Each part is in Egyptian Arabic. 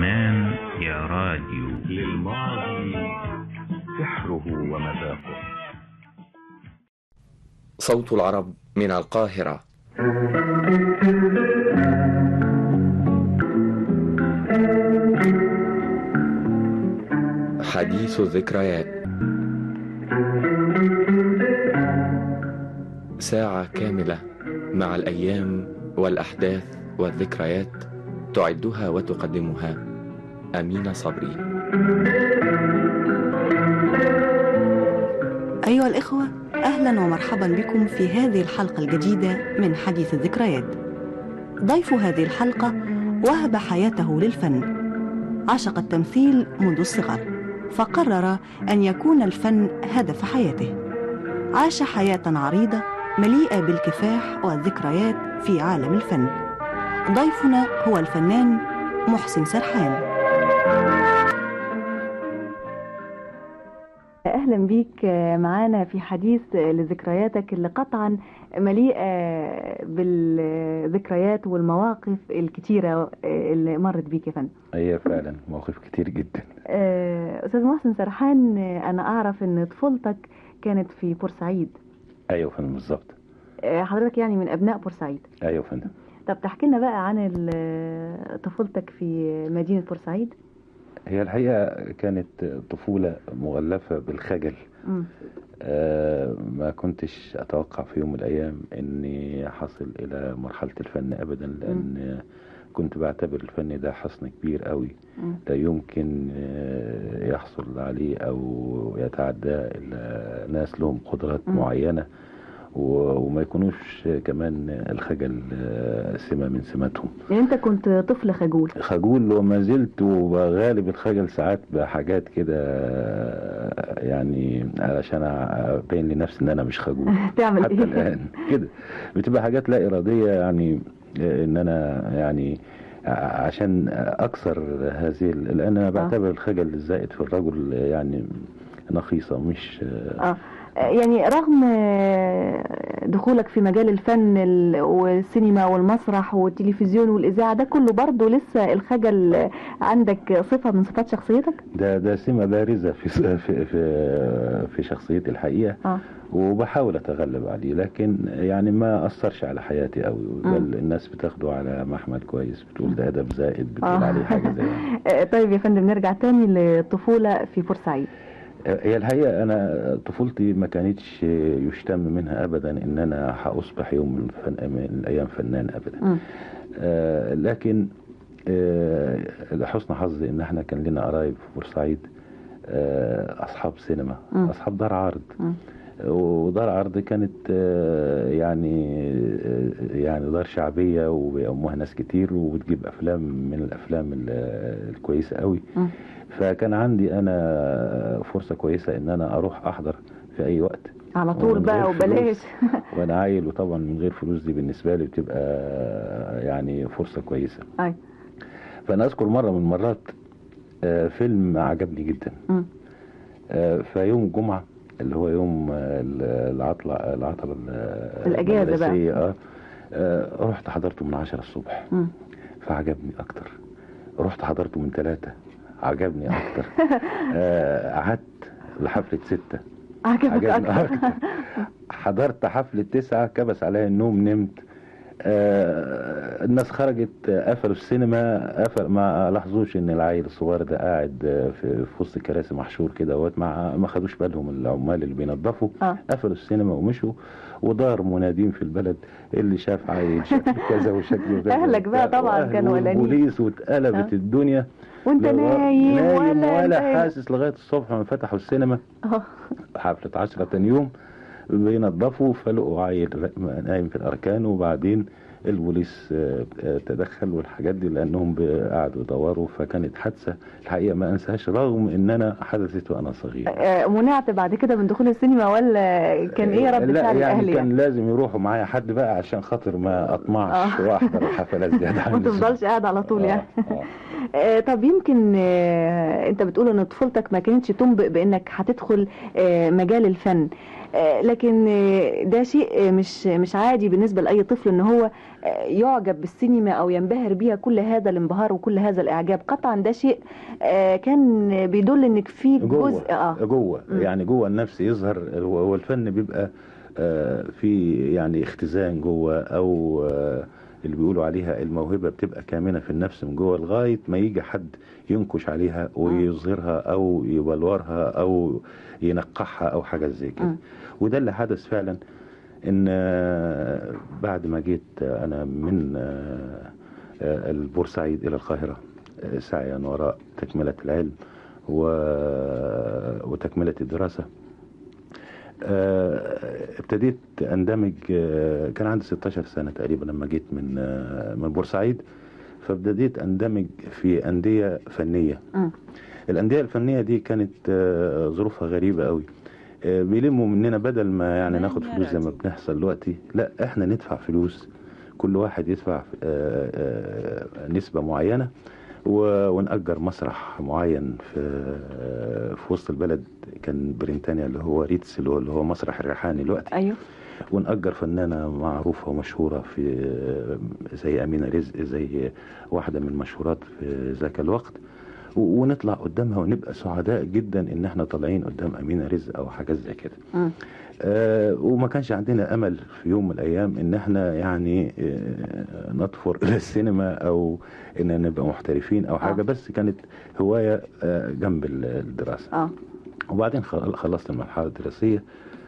زمان يا راديو للماضي سحره ومذاقه صوت العرب من القاهرة حديث الذكريات ساعة كاملة مع الأيام والأحداث والذكريات تعدها وتقدمها أمين صبري أيها الإخوة أهلا ومرحبا بكم في هذه الحلقة الجديدة من حديث الذكريات ضيف هذه الحلقة وهب حياته للفن عشق التمثيل منذ الصغر فقرر أن يكون الفن هدف حياته عاش حياة عريضة مليئة بالكفاح والذكريات في عالم الفن ضيفنا هو الفنان محسن سرحان اهلا بيك معانا في حديث لذكرياتك اللي قطعا مليئه بالذكريات والمواقف الكتيره اللي مرت بيك يا فندم ايوه فعلا مواقف كتير جدا استاذ محسن سرحان انا اعرف ان طفولتك كانت في بورسعيد ايوه فندم بالظبط حضرتك يعني من ابناء بورسعيد ايوه فندم طب تحكي لنا بقى عن طفولتك في مدينه بورسعيد هي الحقيقة كانت طفولة مغلفة بالخجل آه ما كنتش أتوقع في يوم من الأيام أني حصل إلى مرحلة الفن أبدا لأن كنت بعتبر الفن ده حصن كبير قوي لا يمكن آه يحصل عليه أو يتعدى إلا ناس لهم قدرات معينة وما يكونوش كمان الخجل سمة من سماتهم يعني انت كنت طفل خجول خجول وما زلت وبغالب الخجل ساعات بحاجات كده يعني علشان ابين لنفسي ان انا مش خجول تعمل حتى ايه الان كده بتبقى حاجات لا اراديه يعني ان انا يعني عشان اكسر هذه لان انا بعتبر الخجل الزائد في الرجل يعني نقيصه مش اه يعني رغم دخولك في مجال الفن والسينما والمسرح والتلفزيون والإذاعة ده كله برضه لسه الخجل عندك صفة من صفات شخصيتك؟ ده ده سمة بارزة في في في, في شخصيتي الحقيقة آه. وبحاول أتغلب عليه لكن يعني ما أثرش على حياتي قوي بل الناس بتاخده على محمل كويس بتقول ده أدب زائد بتقول آه. عليه حاجة زي يعني. طيب يا فندم نرجع تاني للطفولة في بورسعيد هي الحقيقة أنا طفولتي ما كانتش يشتم منها أبدا إن أنا هأصبح يوم من, فن... من الأيام فنان أبدا آه لكن آه لحسن حظي إن إحنا كان لنا قرايب في بورسعيد آه أصحاب سينما م. أصحاب دار عرض م. ودار عرض كانت آه يعني آه يعني دار شعبية وبيقوموها ناس كتير وبتجيب أفلام من الأفلام الكويسة قوي م. فكان عندي انا فرصه كويسه ان انا اروح احضر في اي وقت على طول بقى وبلاش وانا عايل وطبعا من غير فلوس دي بالنسبه لي بتبقى يعني فرصه كويسه اي فانا اذكر مره من المرات فيلم عجبني جدا م. في يوم الجمعه اللي هو يوم العطله العطله الاجازه بقى اه رحت حضرته من 10 الصبح م. فعجبني اكتر رحت حضرته من ثلاثة عجبني اكتر قعدت آه لحفلة ستة عجبك اكتر حضرت حفلة تسعة كبس عليا النوم نمت آه الناس خرجت قفلوا السينما قفل ما لاحظوش ان العيل الصغير ده قاعد في, في وسط الكراسي محشور كده وقت ما ما خدوش بالهم العمال اللي بينظفوا آه. قفلوا السينما ومشوا ودار منادين في البلد اللي شاف عيل شكله كذا وشكله كذا اهلك بقى طبعا كانوا قلقانين البوليس واتقلبت آه. الدنيا وانت نايم, نايم ولا ولا حاسس لغايه الصبح ما فتحوا السينما اه حفله 10 تاني يوم بينظفوا فلقوا عيل نايم في الاركان وبعدين البوليس تدخل والحاجات دي لانهم قعدوا يدوروا فكانت حادثه الحقيقه ما انساهاش رغم ان انا حدثت وانا صغير منعت بعد كده من دخول السينما ولا كان ايه رد لا فعل يعني الاهل كان لازم يروحوا معايا حد بقى عشان خاطر ما اطمعش آه. واحضر الحفلات دي ما تفضلش قاعد على طول يعني آه. آه، طب يمكن آه، انت بتقول ان طفولتك ما كانتش تنبئ بانك هتدخل آه، مجال الفن آه، لكن آه، ده شيء آه، مش مش عادي بالنسبه لاي طفل ان هو آه، يعجب بالسينما او ينبهر بيها كل هذا الانبهار وكل هذا الاعجاب قطعا ده شيء آه، كان بيدل انك في جوه جزء اه جوه مم. يعني جوه النفس يظهر هو هو الفن بيبقى آه، في يعني اختزان جوه او آه، اللي بيقولوا عليها الموهبه بتبقى كامنه في النفس من جوه لغايه ما يجي حد ينكش عليها ويظهرها او يبلورها او ينقحها او حاجه زي كده مم. وده اللي حدث فعلا ان آه، بعد ما جيت آه، انا من آه، آه، البورسعيد الى القاهره آه، سعيا وراء تكمله العلم و- وتكمله الدراسه آه، ابتديت اندمج آه، كان عندي 16 سنه تقريبا لما جيت من آه، من بورسعيد فابتديت اندمج في انديه فنيه مم. الانديه الفنيه دي كانت آه، ظروفها غريبه قوي آه، بيلموا مننا بدل ما يعني ناخد فلوس زي ما بنحصل دلوقتي لا احنا ندفع فلوس كل واحد يدفع آه، آه، نسبه معينه و- ونأجر مسرح معين في آه، في وسط البلد كان برينتانيا اللي هو ريتس اللي هو اللي هو مسرح الريحاني دلوقتي ايوه ونأجر فنانة معروفة ومشهورة في زي أمينة رزق زي واحدة من المشهورات في ذاك الوقت و- ونطلع قدامها ونبقى سعداء جدا ان احنا طالعين قدام أمينة رزق او حاجات زي كده مم. آه وما كانش عندنا امل في يوم من الايام ان احنا يعني آه نطفر الى السينما او ان نبقى محترفين او حاجة آه. بس كانت هواية آه جنب ال- الدراسة اه وبعدين خل- خلصت المرحلة الدراسية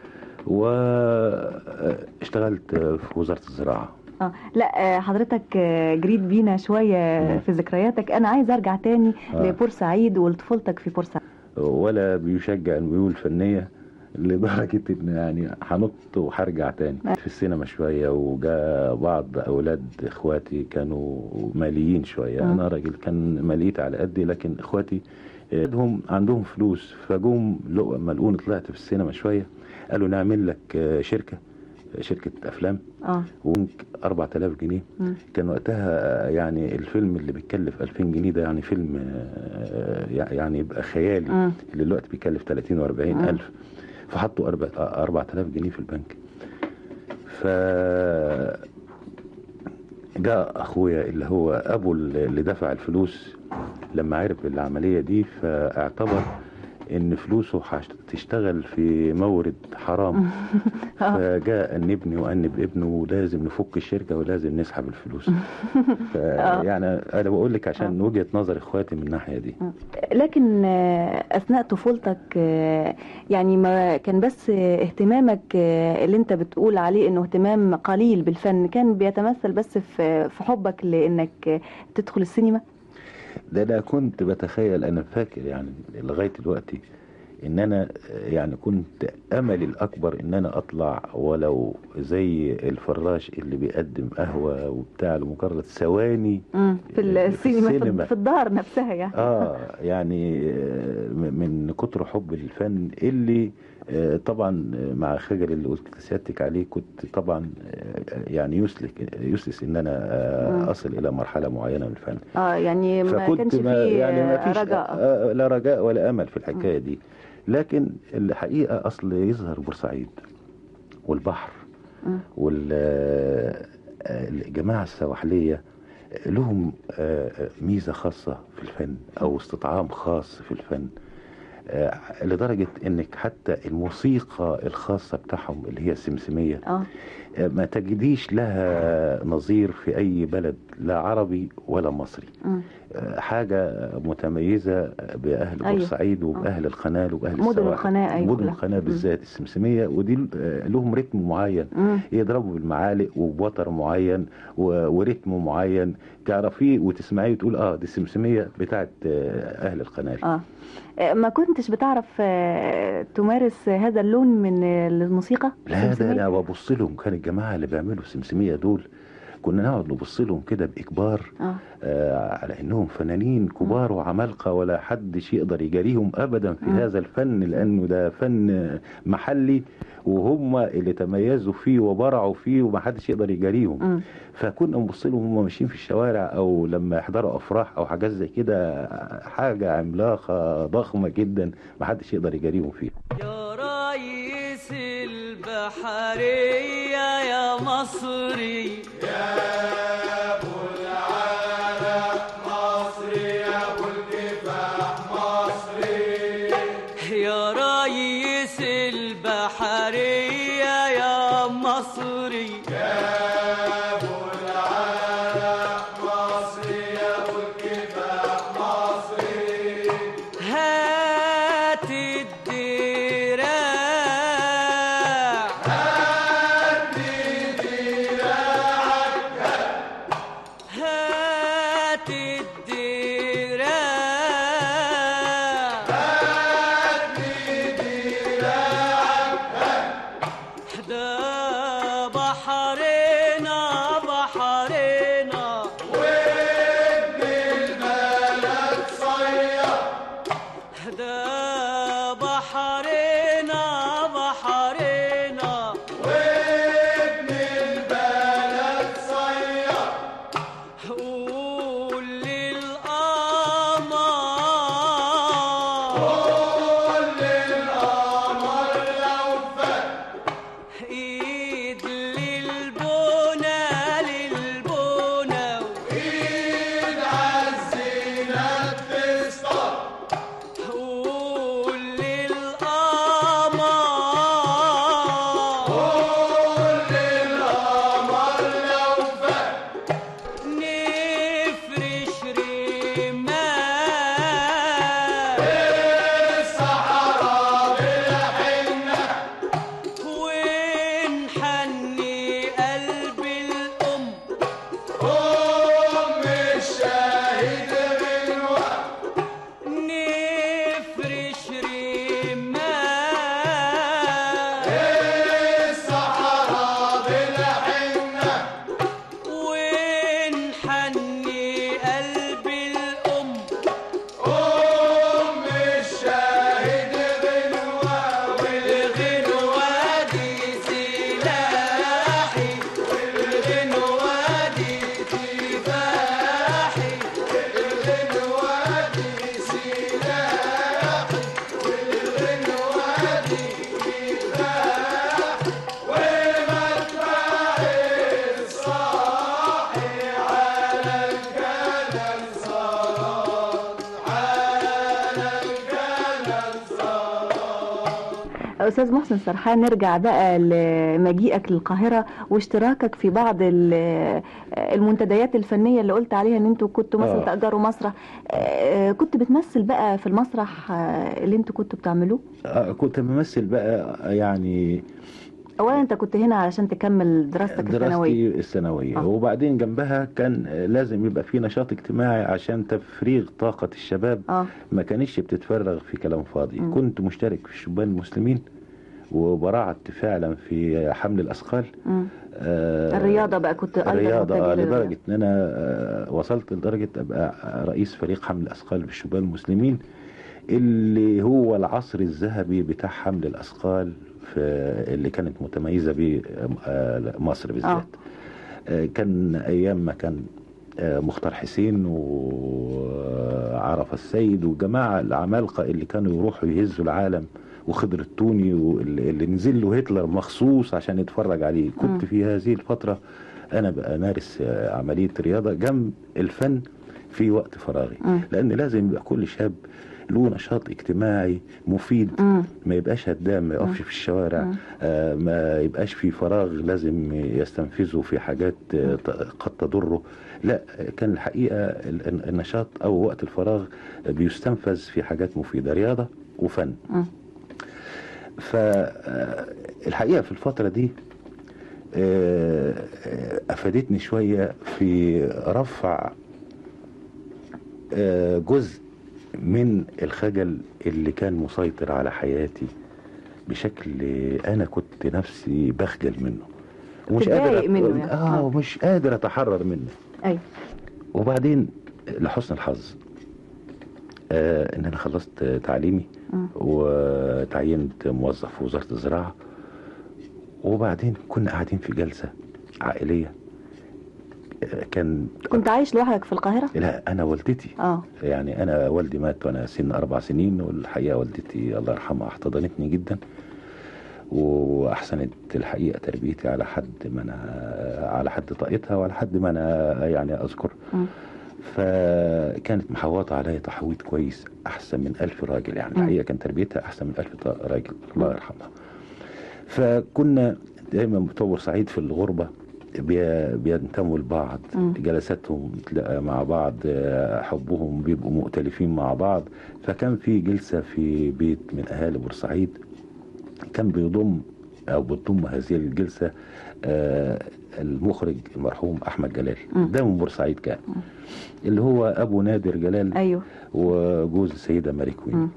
واشتغلت في وزارة الزراعة اه لا آه، حضرتك آه، جريت بينا شويه مم. في ذكرياتك انا عايز ارجع تاني آه. لبورسعيد ولطفولتك في بورسعيد ولا بيشجع الميول الفنية لدرجة ان يعني هنط وهرجع تاني في السينما شوية وجاء بعض اولاد اخواتي كانوا ماليين شوية مم. انا راجل كان ماليت على قدي لكن اخواتي هم عندهم فلوس فجم لما لقوني طلعت في السينما شوية قالوا نعمل لك آه، شركة شركة افلام اه وممكن 4000 جنيه مم. كان وقتها يعني الفيلم اللي بيتكلف 2000 جنيه ده يعني فيلم آه، يعني يبقى خيالي مم. اللي دلوقتي بيكلف 30 و40 مم. الف فحطوا أربع- 4000 جنيه في البنك ف جاء اخويا اللي هو ابو اللي دفع الفلوس لما عرف العمليه دي فاعتبر ان فلوسه هتشتغل في مورد حرام آه. فجاء ان ابني وانب ابنه ولازم نفك الشركه ولازم نسحب الفلوس ف يعني انا بقول لك عشان وجهه نظر اخواتي من الناحيه دي لكن آه، اثناء طفولتك آه، يعني ما كان بس آه، اهتمامك آه، اللي انت بتقول عليه انه اهتمام قليل بالفن كان بيتمثل بس في في حبك لانك آه، تدخل السينما ده انا كنت بتخيل انا فاكر يعني لغايه دلوقتي ان انا يعني كنت املي الاكبر ان انا اطلع ولو زي الفراش اللي بيقدم قهوه وبتاع لمجرد ثواني مم. في في السينما في, السينما. في الدار نفسها يعني اه يعني آه، م- من كتر حب الفن اللي آه، طبعا مع خجل اللي قلت سيادتك عليه كنت طبعا آه، يعني يسلك يسلس ان انا مم. آه، اصل الى مرحله معينه من الفن اه يعني ما فكنت كانش ما فيه يعني ما فيش رجاء آه، لا رجاء ولا امل في الحكايه دي لكن الحقيقه اصل يظهر بورسعيد والبحر مم. والجماعه السواحليه لهم آه، آه، ميزه خاصه في الفن او استطعام خاص في الفن آه، لدرجه انك حتى الموسيقى الخاصه بتاعهم اللي هي السمسميه اه آه، ما تجديش لها نظير في اي بلد لا عربي ولا مصري مم. حاجة متميزة بأهل أيوة. بورسعيد وبأهل القنال وبأهل مدن السواحل. القناة، أيوة مدن كلها. القناة مم. بالذات السمسمية ودي آه، لهم رتم معين مم. يضربوا بالمعالق وبوتر معين و- ورتم معين تعرفيه وتسمعيه وتقول اه دي السمسمية بتاعت آه، أهل القنال اه آه، ما كنتش بتعرف آه، تمارس هذا اللون من آه، الموسيقى لا ده السمسمية؟ انا ببص لهم كان الجماعة اللي بيعملوا السمسمية دول كنا نقعد نبص لهم كده بإكبار اه آه، على انهم فنانين كبار وعمالقه ولا حدش يقدر يجاريهم ابدا في مم. هذا الفن لانه ده فن محلي وهم اللي تميزوا فيه وبرعوا فيه ومحدش يقدر يجاريهم مم. فكنا نبص لهم هم ماشيين في الشوارع او لما يحضروا افراح او حاجات زي كده حاجه عملاقه ضخمه جدا محدش يقدر يجاريهم فيها يا ريس مصري يا ريس البحرية يا مصري هات الدراع هات الدراع ده بحرنا بحرنا ده بحرنا بحرنا قول للقمر ايد للبنا للبنا وايد عالزينة تسطر قول للقمر قول للقمر لو فات نفرش رمال ونحني قلب الأم أم الشاهد غنوة نفرش رمال الصحراء بالحنة ونحني قلب الأم أم الشاهد غنوة والغنوة دي سلاحي والغنوة دي كفاحي والغنوة دي سلاحي والغنوة دي كفاحي ومدفعي الصاحي على الجنة صار على الجنة أستاذ محسن سرحان نرجع بقى لمجيئك للقاهرة واشتراكك في بعض ال- المنتديات الفنية اللي قلت عليها ان انتوا كنتوا مثلا آه. تأجروا مسرح آه، كنت بتمثل بقى في المسرح آه، اللي انتوا كنتوا بتعملوه آه، كنت بمثل بقى يعني اولا انت كنت هنا علشان تكمل دراستك الثانوية دراستي الثانوية آه. وبعدين جنبها كان لازم يبقى في نشاط اجتماعي عشان تفريغ طاقة الشباب اه ما كانش بتتفرغ في كلام فاضي مم. كنت مشترك في الشبان المسلمين وبرعت فعلا في حمل الأثقال مم. آه، الرياضة بقى كنت ايضا الرياضة متجه للرياضة. لدرجة ان انا آه، وصلت لدرجة ابقى رئيس فريق حمل الاثقال بالشبان المسلمين اللي هو العصر الذهبي بتاع حمل الاثقال في اللي كانت متميزة به آه، مصر بالذات آه، كان ايام ما كان آه، مختار حسين وعرف السيد وجماعة العمالقة اللي كانوا يروحوا يهزوا العالم وخضر التوني واللي اللي نزل له هتلر مخصوص عشان يتفرج عليه كنت مم. في هذه الفترة أنا بقى مارس آه، عملية رياضة جنب الفن في وقت فراغي مم. لأن لازم يبقى كل شاب له نشاط اجتماعي مفيد مم. ما يبقاش هدام ما يقفش في الشوارع مم. آه ما يبقاش في فراغ لازم يستنفذه في حاجات آه، ت- قد تضره لا كان الحقيقة ال- ال- النشاط أو وقت الفراغ بيستنفذ في حاجات مفيدة رياضة وفن مم. فالحقيقة في الفترة دي آه، آه، أفادتني شوية في رفع آه، جزء من الخجل اللي كان مسيطر على حياتي بشكل انا كنت نفسي بخجل منه ومش تتضايق أت- منه يعني. اه آه. ومش قادر اتحرر منه ايوه وبعدين لحسن الحظ آه ان انا خلصت تعليمي مم. وتعينت موظف في وزارة الزراعة وبعدين كنا قاعدين في جلسة عائلية آه، كان كنت عايش لوحدك في القاهرة لا انا والدتي اه يعني انا والدي مات وانا سن اربع سنين والحقيقه والدتي الله يرحمها احتضنتني جدا واحسنت الحقيقه تربيتي على حد ما انا على حد طاقتها وعلى حد ما انا يعني اذكر مم. فكانت محوطه عليا تحويط كويس احسن من ألف راجل يعني مم. الحقيقه كان تربيتها احسن من ألف طا- راجل الله يرحمها فكنا دايما بتوع بورسعيد في الغربه بي- بينتموا لبعض مم. جلساتهم تلاقى مع بعض آه، حبهم بيبقوا مؤتلفين مع بعض فكان في جلسه في بيت من اهالي بورسعيد كان بيضم او بتضم هذه الجلسه آه، المخرج المرحوم احمد جلال مم. ده من بورسعيد كان اللي هو ابو نادر جلال ايوه وجوز السيده ماري كوين مم.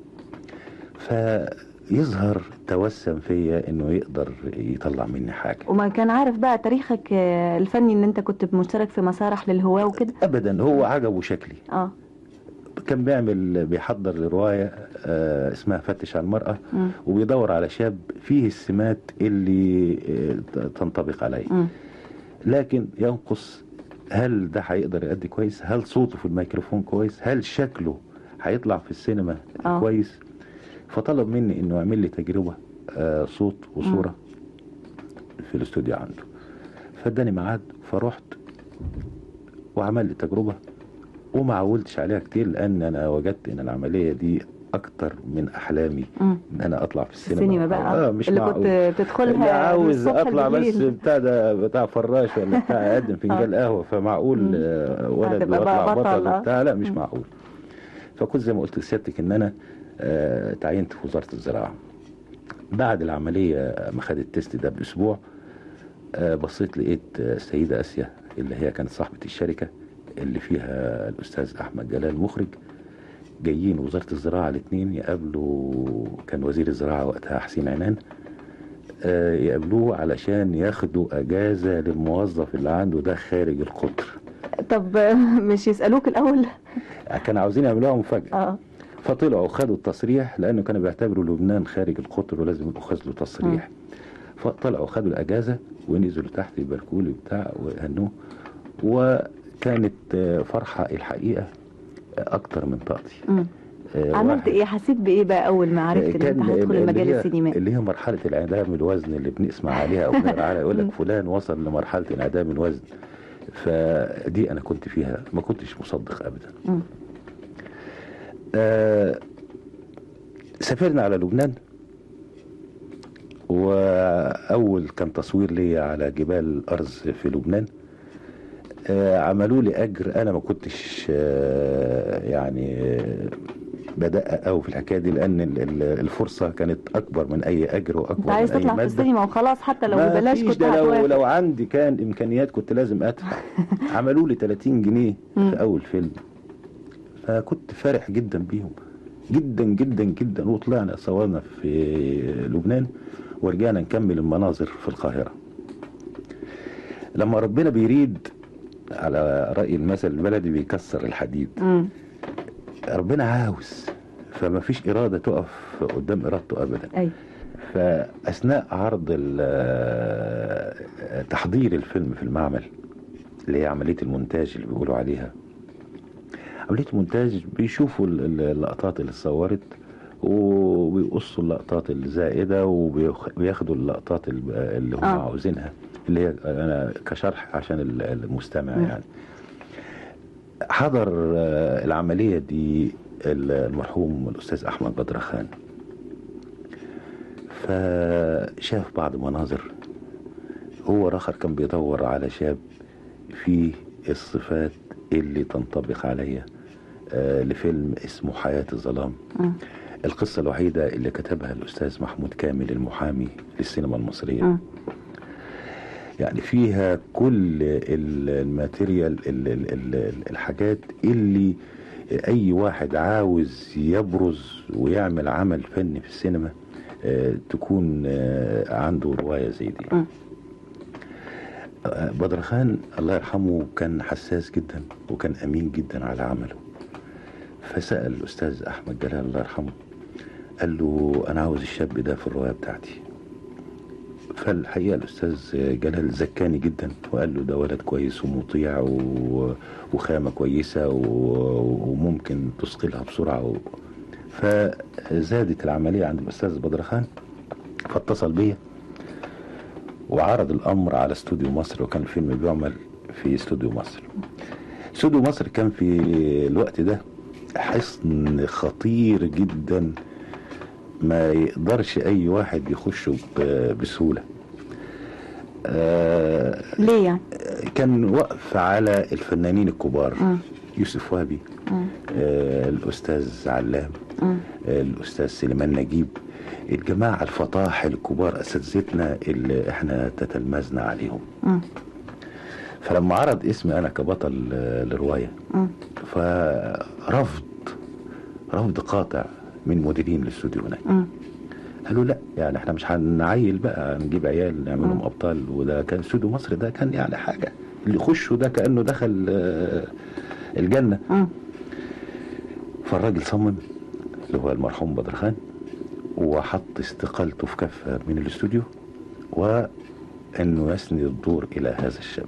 فيظهر توسم فيا انه يقدر يطلع مني حاجه وما كان عارف بقى تاريخك آه، الفني ان انت كنت مشترك في مسارح للهواة وكده ابدا هو عجبه شكلي اه كان بيعمل بيحضر لروايه آه، اسمها فتش على المراه مم. وبيدور على شاب فيه السمات اللي آه، تنطبق عليه مم. لكن ينقص هل ده هيقدر يأدي كويس هل صوته في الميكروفون كويس هل شكله هيطلع في السينما آه. كويس فطلب مني انه يعمل لي تجربة آه، صوت وصورة في الاستوديو عنده فاداني ميعاد فرحت وعمل لي تجربة وما عولتش عليها كتير لان انا وجدت ان العملية دي اكتر من احلامي مم. ان انا اطلع في السينما السينما بقى آه مش اللي معقول. كنت اللي بتدخلها عاوز من الصبح اطلع بس لليل. بتاع ده بتاع فراش ولا بتاع اقدم فنجان قهوه فمعقول مم. آه، ولد هتبقى بقى واطلع بطل، بطل آه. وبتاع لا مش مم. معقول فكنت زي ما قلت لسيادتك ان انا آه، تعينت في وزاره الزراعه بعد العمليه ما خدت التست ده باسبوع آه، بصيت لقيت آه، السيده اسيا اللي هي كانت صاحبه الشركه اللي فيها الاستاذ احمد جلال مخرج جايين وزاره الزراعه الاثنين يقابلوا كان وزير الزراعه وقتها حسين عنان آه، يقابلوه علشان ياخدوا اجازه للموظف اللي عنده ده خارج القطر طب آه، مش يسألوك الأول كانوا عاوزين يعملوها مفاجاه اه فطلعوا خدوا التصريح لانه كانوا بيعتبروا لبنان خارج القطر ولازم يؤخذ له تصريح فطلعوا خدوا الاجازه ونزلوا تحت يباركوا لي بتاع وهنوه وكانت آه، فرحه الحقيقه آه، اكتر من طاقتي مم. آه، عملت واحد- ايه حسيت بايه بقى اول ما عرفت ان انت كان هتدخل اللي المجال هي- السينمائي اللي هي مرحله انعدام الوزن اللي بنسمع عليها او بنقرا عليها يقول مم. لك فلان وصل لمرحله انعدام الوزن فدي انا كنت فيها ما كنتش مصدق ابدا مم. آه سافرنا على لبنان واول كان تصوير لي على جبال ارز في لبنان آه عملوا لي اجر انا ما كنتش آه يعني آه بدقق قوي في الحكايه دي لان ال- ال- الفرصه كانت اكبر من اي اجر انت واكبر عايز من اي تطلع في ماده السينما وخلاص حتى لو ما ببلاش فيش كنت ده لو هتوافق لو عندي كان امكانيات كنت لازم ادفع عملوا لي 30 جنيه مم. في اول فيلم فكنت فرح جدا بيهم جدا جدا جدا وطلعنا صورنا في لبنان ورجعنا نكمل المناظر في القاهره لما ربنا بيريد على راي المثل البلدي بيكسر الحديد مم. ربنا عاوز فما فيش اراده تقف قدام ارادته ابدا ايوه فاثناء عرض ال- تحضير الفيلم في المعمل اللي هي عمليه المونتاج اللي بيقولوا عليها عمليه المونتاج بيشوفوا ال- ال- اللقطات اللي اتصورت وبيقصوا اللقطات الزائده وبياخدوا اللقطات ال- اللي هم آه. عاوزينها اللي هي انا كشرح عشان ال- المستمع مم. يعني حضر آه، العمليه دي المرحوم الاستاذ احمد بدرخان فشاف بعض مناظر هو راخر كان بيدور على شاب فيه الصفات اللي تنطبق عليا آه، لفيلم اسمه حياة الظلام مم. القصة الوحيدة اللي كتبها الأستاذ محمود كامل المحامي للسينما المصرية مم. يعني فيها كل ال- الماتيريال ال- ال- ال- الحاجات اللي اي واحد عاوز يبرز ويعمل عمل فني في السينما آه، تكون آه، عنده رواية زي دي مم. آه، بدرخان الله يرحمه كان حساس جدا وكان امين جدا على عمله فسأل الأستاذ أحمد جلال الله يرحمه قال له أنا عاوز الشاب ده في الرواية بتاعتي فالحقيقة الأستاذ جلال زكاني جدا وقال له ده ولد كويس ومطيع و... وخامة كويسة و... وممكن تثقلها بسرعة و... فزادت العملية عند الأستاذ بدرخان فاتصل بيا وعرض الامر على استوديو مصر وكان الفيلم بيعمل في استوديو مصر استوديو مصر كان في الوقت ده حصن خطير جدا ما يقدرش اي واحد يخشه ب- بسهوله آه ليه يعني؟ كان وقف على الفنانين الكبار مم. يوسف وهبي مم. آه الاستاذ علام مم. آه الاستاذ سليمان نجيب الجماعه الفطاحل الكبار اساتذتنا اللي احنا تتلمذنا عليهم مم. فلما عرض اسمي انا كبطل آه، لروايه مم. فرفض رفض قاطع من مديرين الاستوديو هناك مم. قالوا لا يعني احنا مش هنعيل بقى نجيب عيال نعملهم ابطال وده كان استوديو مصر ده كان يعني حاجه اللي يخشوا ده كانه دخل آه، الجنه مم. فالراجل صمم اللي هو المرحوم بدر خان وحط استقالته في كفه من الاستوديو وانه يسند الدور الى هذا الشاب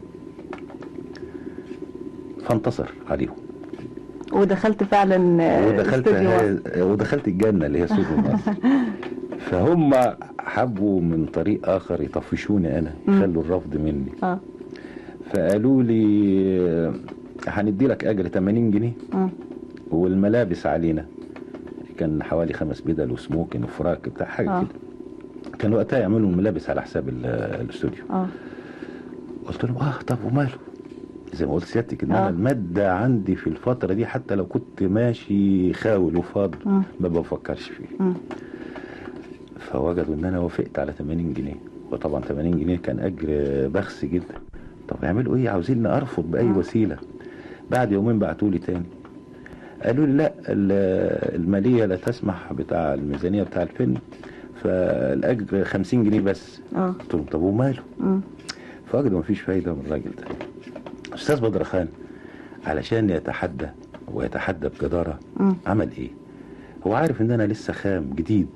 فانتصر عليهم ودخلت فعلا آه، ودخلت استوديو مصر. ها- ودخلت الجنه اللي هي استوديو مصر فهم حبوا من طريق اخر يطفشوني انا مم. يخلوا الرفض مني اه فقالوا لي آه، هندي لك اجر 80 جنيه مم. والملابس علينا كان حوالي خمس بدل وسموكن وفراك بتاع حاجه آه. كده كان وقتها يعملوا الملابس على حساب ال- الاستوديو اه قلت لهم اه طب وماله زي ما قلت سيادتك ان آه. انا الماده عندي في الفتره دي حتى لو كنت ماشي خاول وفاضي مم. ما بفكرش فيه مم. فوجدوا ان انا وافقت على 80 جنيه وطبعا 80 جنيه كان اجر بخس جدا طب يعملوا ايه عاوزين ارفض باي آه. وسيله بعد يومين بعتوا لي تاني قالوا لي لا ال- الماليه لا تسمح بتاع الميزانيه بتاع الفيلم فالاجر 50 جنيه بس اه قلت لهم طب وماله مم. فوجدوا مفيش فايده من الراجل ده استاذ بدر خان علشان يتحدى ويتحدى بجداره مم. عمل ايه هو عارف ان انا لسه خام جديد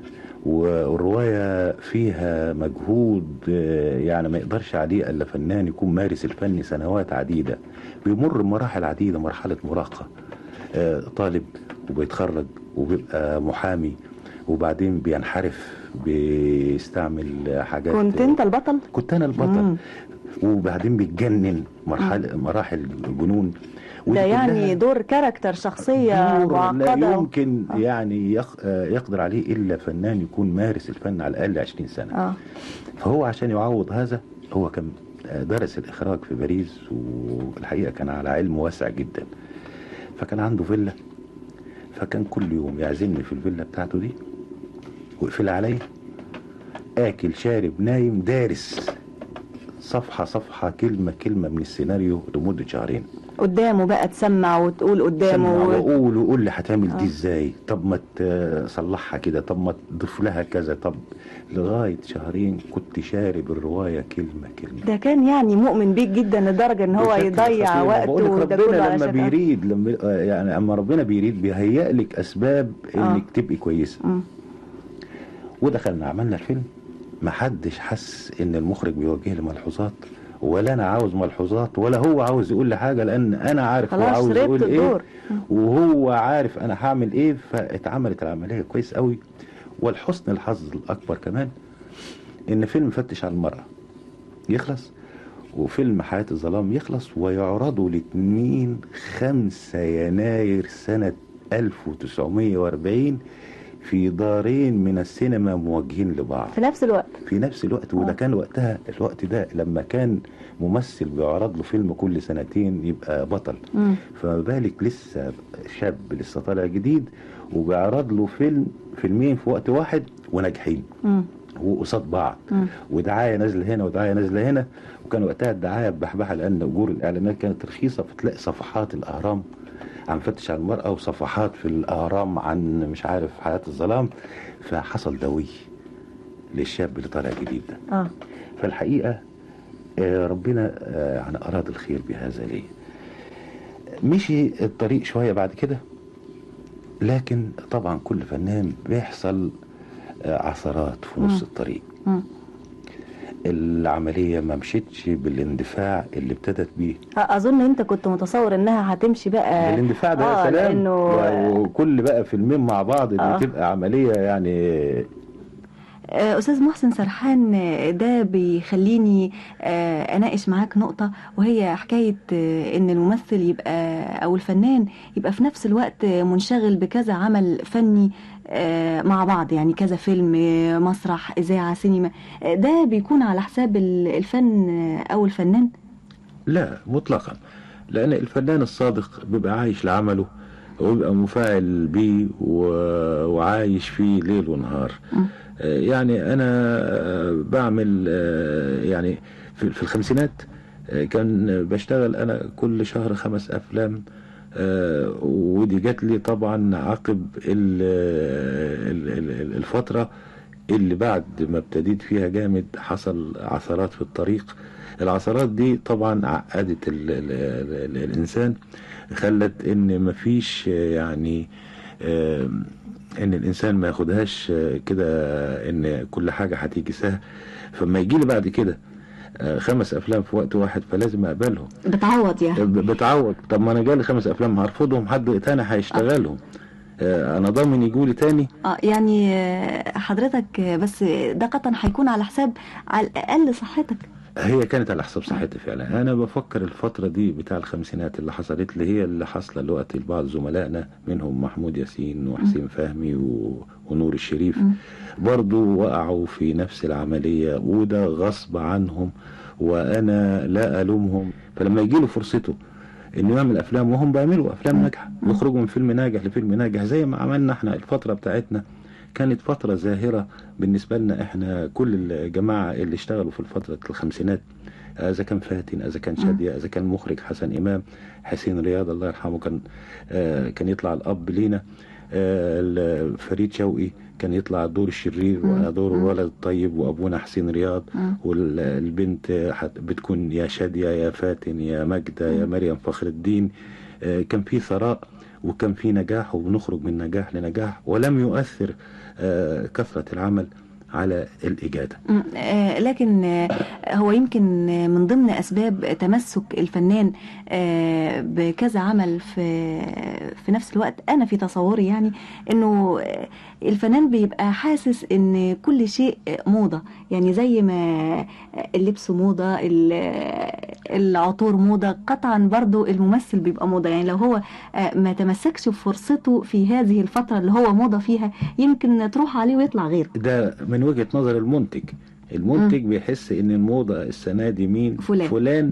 والرواية فيها مجهود آه، يعني ما يقدرش عليه الا فنان يكون مارس الفن سنوات عديدة بيمر بمراحل عديدة مرحلة مراهقة آه، طالب وبيتخرج وبيبقى محامي وبعدين بينحرف بيستعمل حاجات كنت انت البطل؟ كنت انا البطل مم. وبعدين بيتجنن مرحلة مراحل الجنون ده ودي يعني كلها دور كاركتر شخصية دور لا معقدة يمكن آه. يعني يق... آه، يقدر عليه الا فنان يكون مارس الفن على الاقل 20 سنه اه فهو عشان يعوض هذا هو كان آه، درس الاخراج في باريس والحقيقه كان على علم واسع جدا فكان عنده فيلا فكان كل يوم يعزمني في الفيلا بتاعته دي ويقفل عليا اكل شارب نايم دارس صفحه صفحه كلمه كلمه من السيناريو لمده شهرين قدامه بقى تسمع وتقول قدامه سمع و... واقول وقول لي هتعمل آه. دي ازاي طب ما تصلحها كده طب ما تضيف لها كذا طب لغايه شهرين كنت شارب الروايه كلمه كلمه ده كان يعني مؤمن بيك جدا لدرجة ان هو بشكل يضيع خطير. بقول وقته لك وده كله ربنا على لما شكل بيريد لما آه، يعني اما ربنا بيريد بيهيئ لك اسباب آه. انك تبقي كويسه مم. ودخلنا عملنا الفيلم ما حدش حس ان المخرج بيوجه لي ملحوظات ولا انا عاوز ملحوظات ولا هو عاوز يقول لي حاجه لان انا عارف هو خلاص عاوز شربت يقول ايه الدور وهو عارف انا هعمل ايه فاتعملت العمليه كويس قوي والحسن الحظ الاكبر كمان ان فيلم فتش على المراه يخلص وفيلم حياة الظلام يخلص ويعرضوا الاثنين 5 يناير سنة 1940 في دارين من السينما موجهين لبعض في نفس الوقت في نفس الوقت وده آه. كان وقتها الوقت ده لما كان ممثل بيعرض له فيلم كل سنتين يبقى بطل مم. فما بالك لسه شاب لسه طالع جديد وبيعرض له فيلم فيلمين في وقت واحد وناجحين مم. وقصاد بعض مم. ودعايه نازله هنا ودعايه نازله هنا وكان وقتها الدعايه بحبحه لان اجور الاعلانات كانت رخيصه فتلاقي صفحات الاهرام عن فتش على المراه وصفحات في الاهرام عن مش عارف حياه الظلام فحصل دوي للشاب اللي طالع جديد ده اه فالحقيقه آه، ربنا آه، يعني اراد الخير بهذا ليه مشي الطريق شويه بعد كده لكن طبعا كل فنان بيحصل آه، عثرات في نص مم. الطريق مم. العملية ما مشيتش بالاندفاع اللي ابتدت بيه اظن انت كنت متصور انها هتمشي بقى بالاندفاع ده آه، يا سلام لأنه- وكل بقى فيلمين مع بعض دي آه. تبقى عملية يعني آه، أستاذ محسن سرحان آه، ده بيخليني آه، أناقش معاك نقطة وهي حكاية آه، إن الممثل يبقى أو الفنان يبقى في نفس الوقت آه، منشغل بكذا عمل فني آه، مع بعض يعني كذا فيلم آه، مسرح إذاعة سينما آه، ده بيكون على حساب ال- الفن آه، أو الفنان لا مطلقا لأن الفنان الصادق بيبقى عايش لعمله وبيبقى مفاعل بيه و- وعايش فيه ليل ونهار مم. آه، يعني أنا آه، بعمل آه، يعني في في الخمسينات آه، كان بشتغل أنا كل شهر خمس أفلام آه، ودي جات لي طبعا عقب ال- ال- ال- الفترة اللي بعد ما ابتديت فيها جامد حصل عثرات في الطريق العثرات دي طبعا عقدت ال ال ال ال الانسان خلت ان مفيش آه، يعني آه، ان الانسان ما ياخدهاش آه، كده ان كل حاجه هتيجي سهل فما يجي لي بعد كده آه، خمس افلام في وقت واحد فلازم اقبلهم بتعوض يعني ب- بتعوض طب ما انا جالي خمس افلام هرفضهم حد تاني هيشتغلهم آه، انا ضامن يجولي تاني اه يعني آه، حضرتك آه، بس ده قطعا هيكون على حساب على الأقل صحتك هي كانت على حساب صحتي فعلا انا بفكر الفتره دي بتاع الخمسينات اللي حصلت لي هي اللي حاصله دلوقتي لبعض زملائنا منهم محمود ياسين وحسين فهمي و... ونور الشريف مم. برضو وقعوا في نفس العمليه وده غصب عنهم وانا لا الومهم فلما يجي له فرصته انه يعمل افلام وهم بيعملوا افلام ناجحه يخرجوا من فيلم ناجح لفيلم ناجح زي ما عملنا احنا الفتره بتاعتنا كانت فترة زاهرة بالنسبة لنا احنا كل الجماعة اللي اشتغلوا في فترة الخمسينات اذا كان فاتن اذا كان شادية اذا كان مخرج حسن امام حسين رياض الله يرحمه كان آه كان يطلع الاب لينا آه ال- فريد شوقي كان يطلع دور الشرير مم. وانا دور مم. الولد الطيب وابونا حسين رياض مم. والبنت حت- بتكون يا شادية يا فاتن يا ماجدة يا مم. مريم فخر الدين آه، كان في ثراء وكان في نجاح وبنخرج من نجاح لنجاح ولم يؤثر آه، كثرة العمل على الإجادة مم، آه، لكن آه، هو يمكن آه، من ضمن أسباب تمسك الفنان آه، بكذا عمل في في نفس الوقت أنا في تصوري يعني إنه آه، الفنان بيبقى حاسس إن كل شيء موضة يعني زي ما اللبس موضة ال- العطور موضة قطعا برضو الممثل بيبقى موضة يعني لو هو آه، ما تمسكش بفرصته في هذه الفترة اللي هو موضة فيها يمكن تروح عليه ويطلع غيره ده من وجهة نظر المنتج المنتج بيحس ان الموضة السنة دي مين فلان. فلان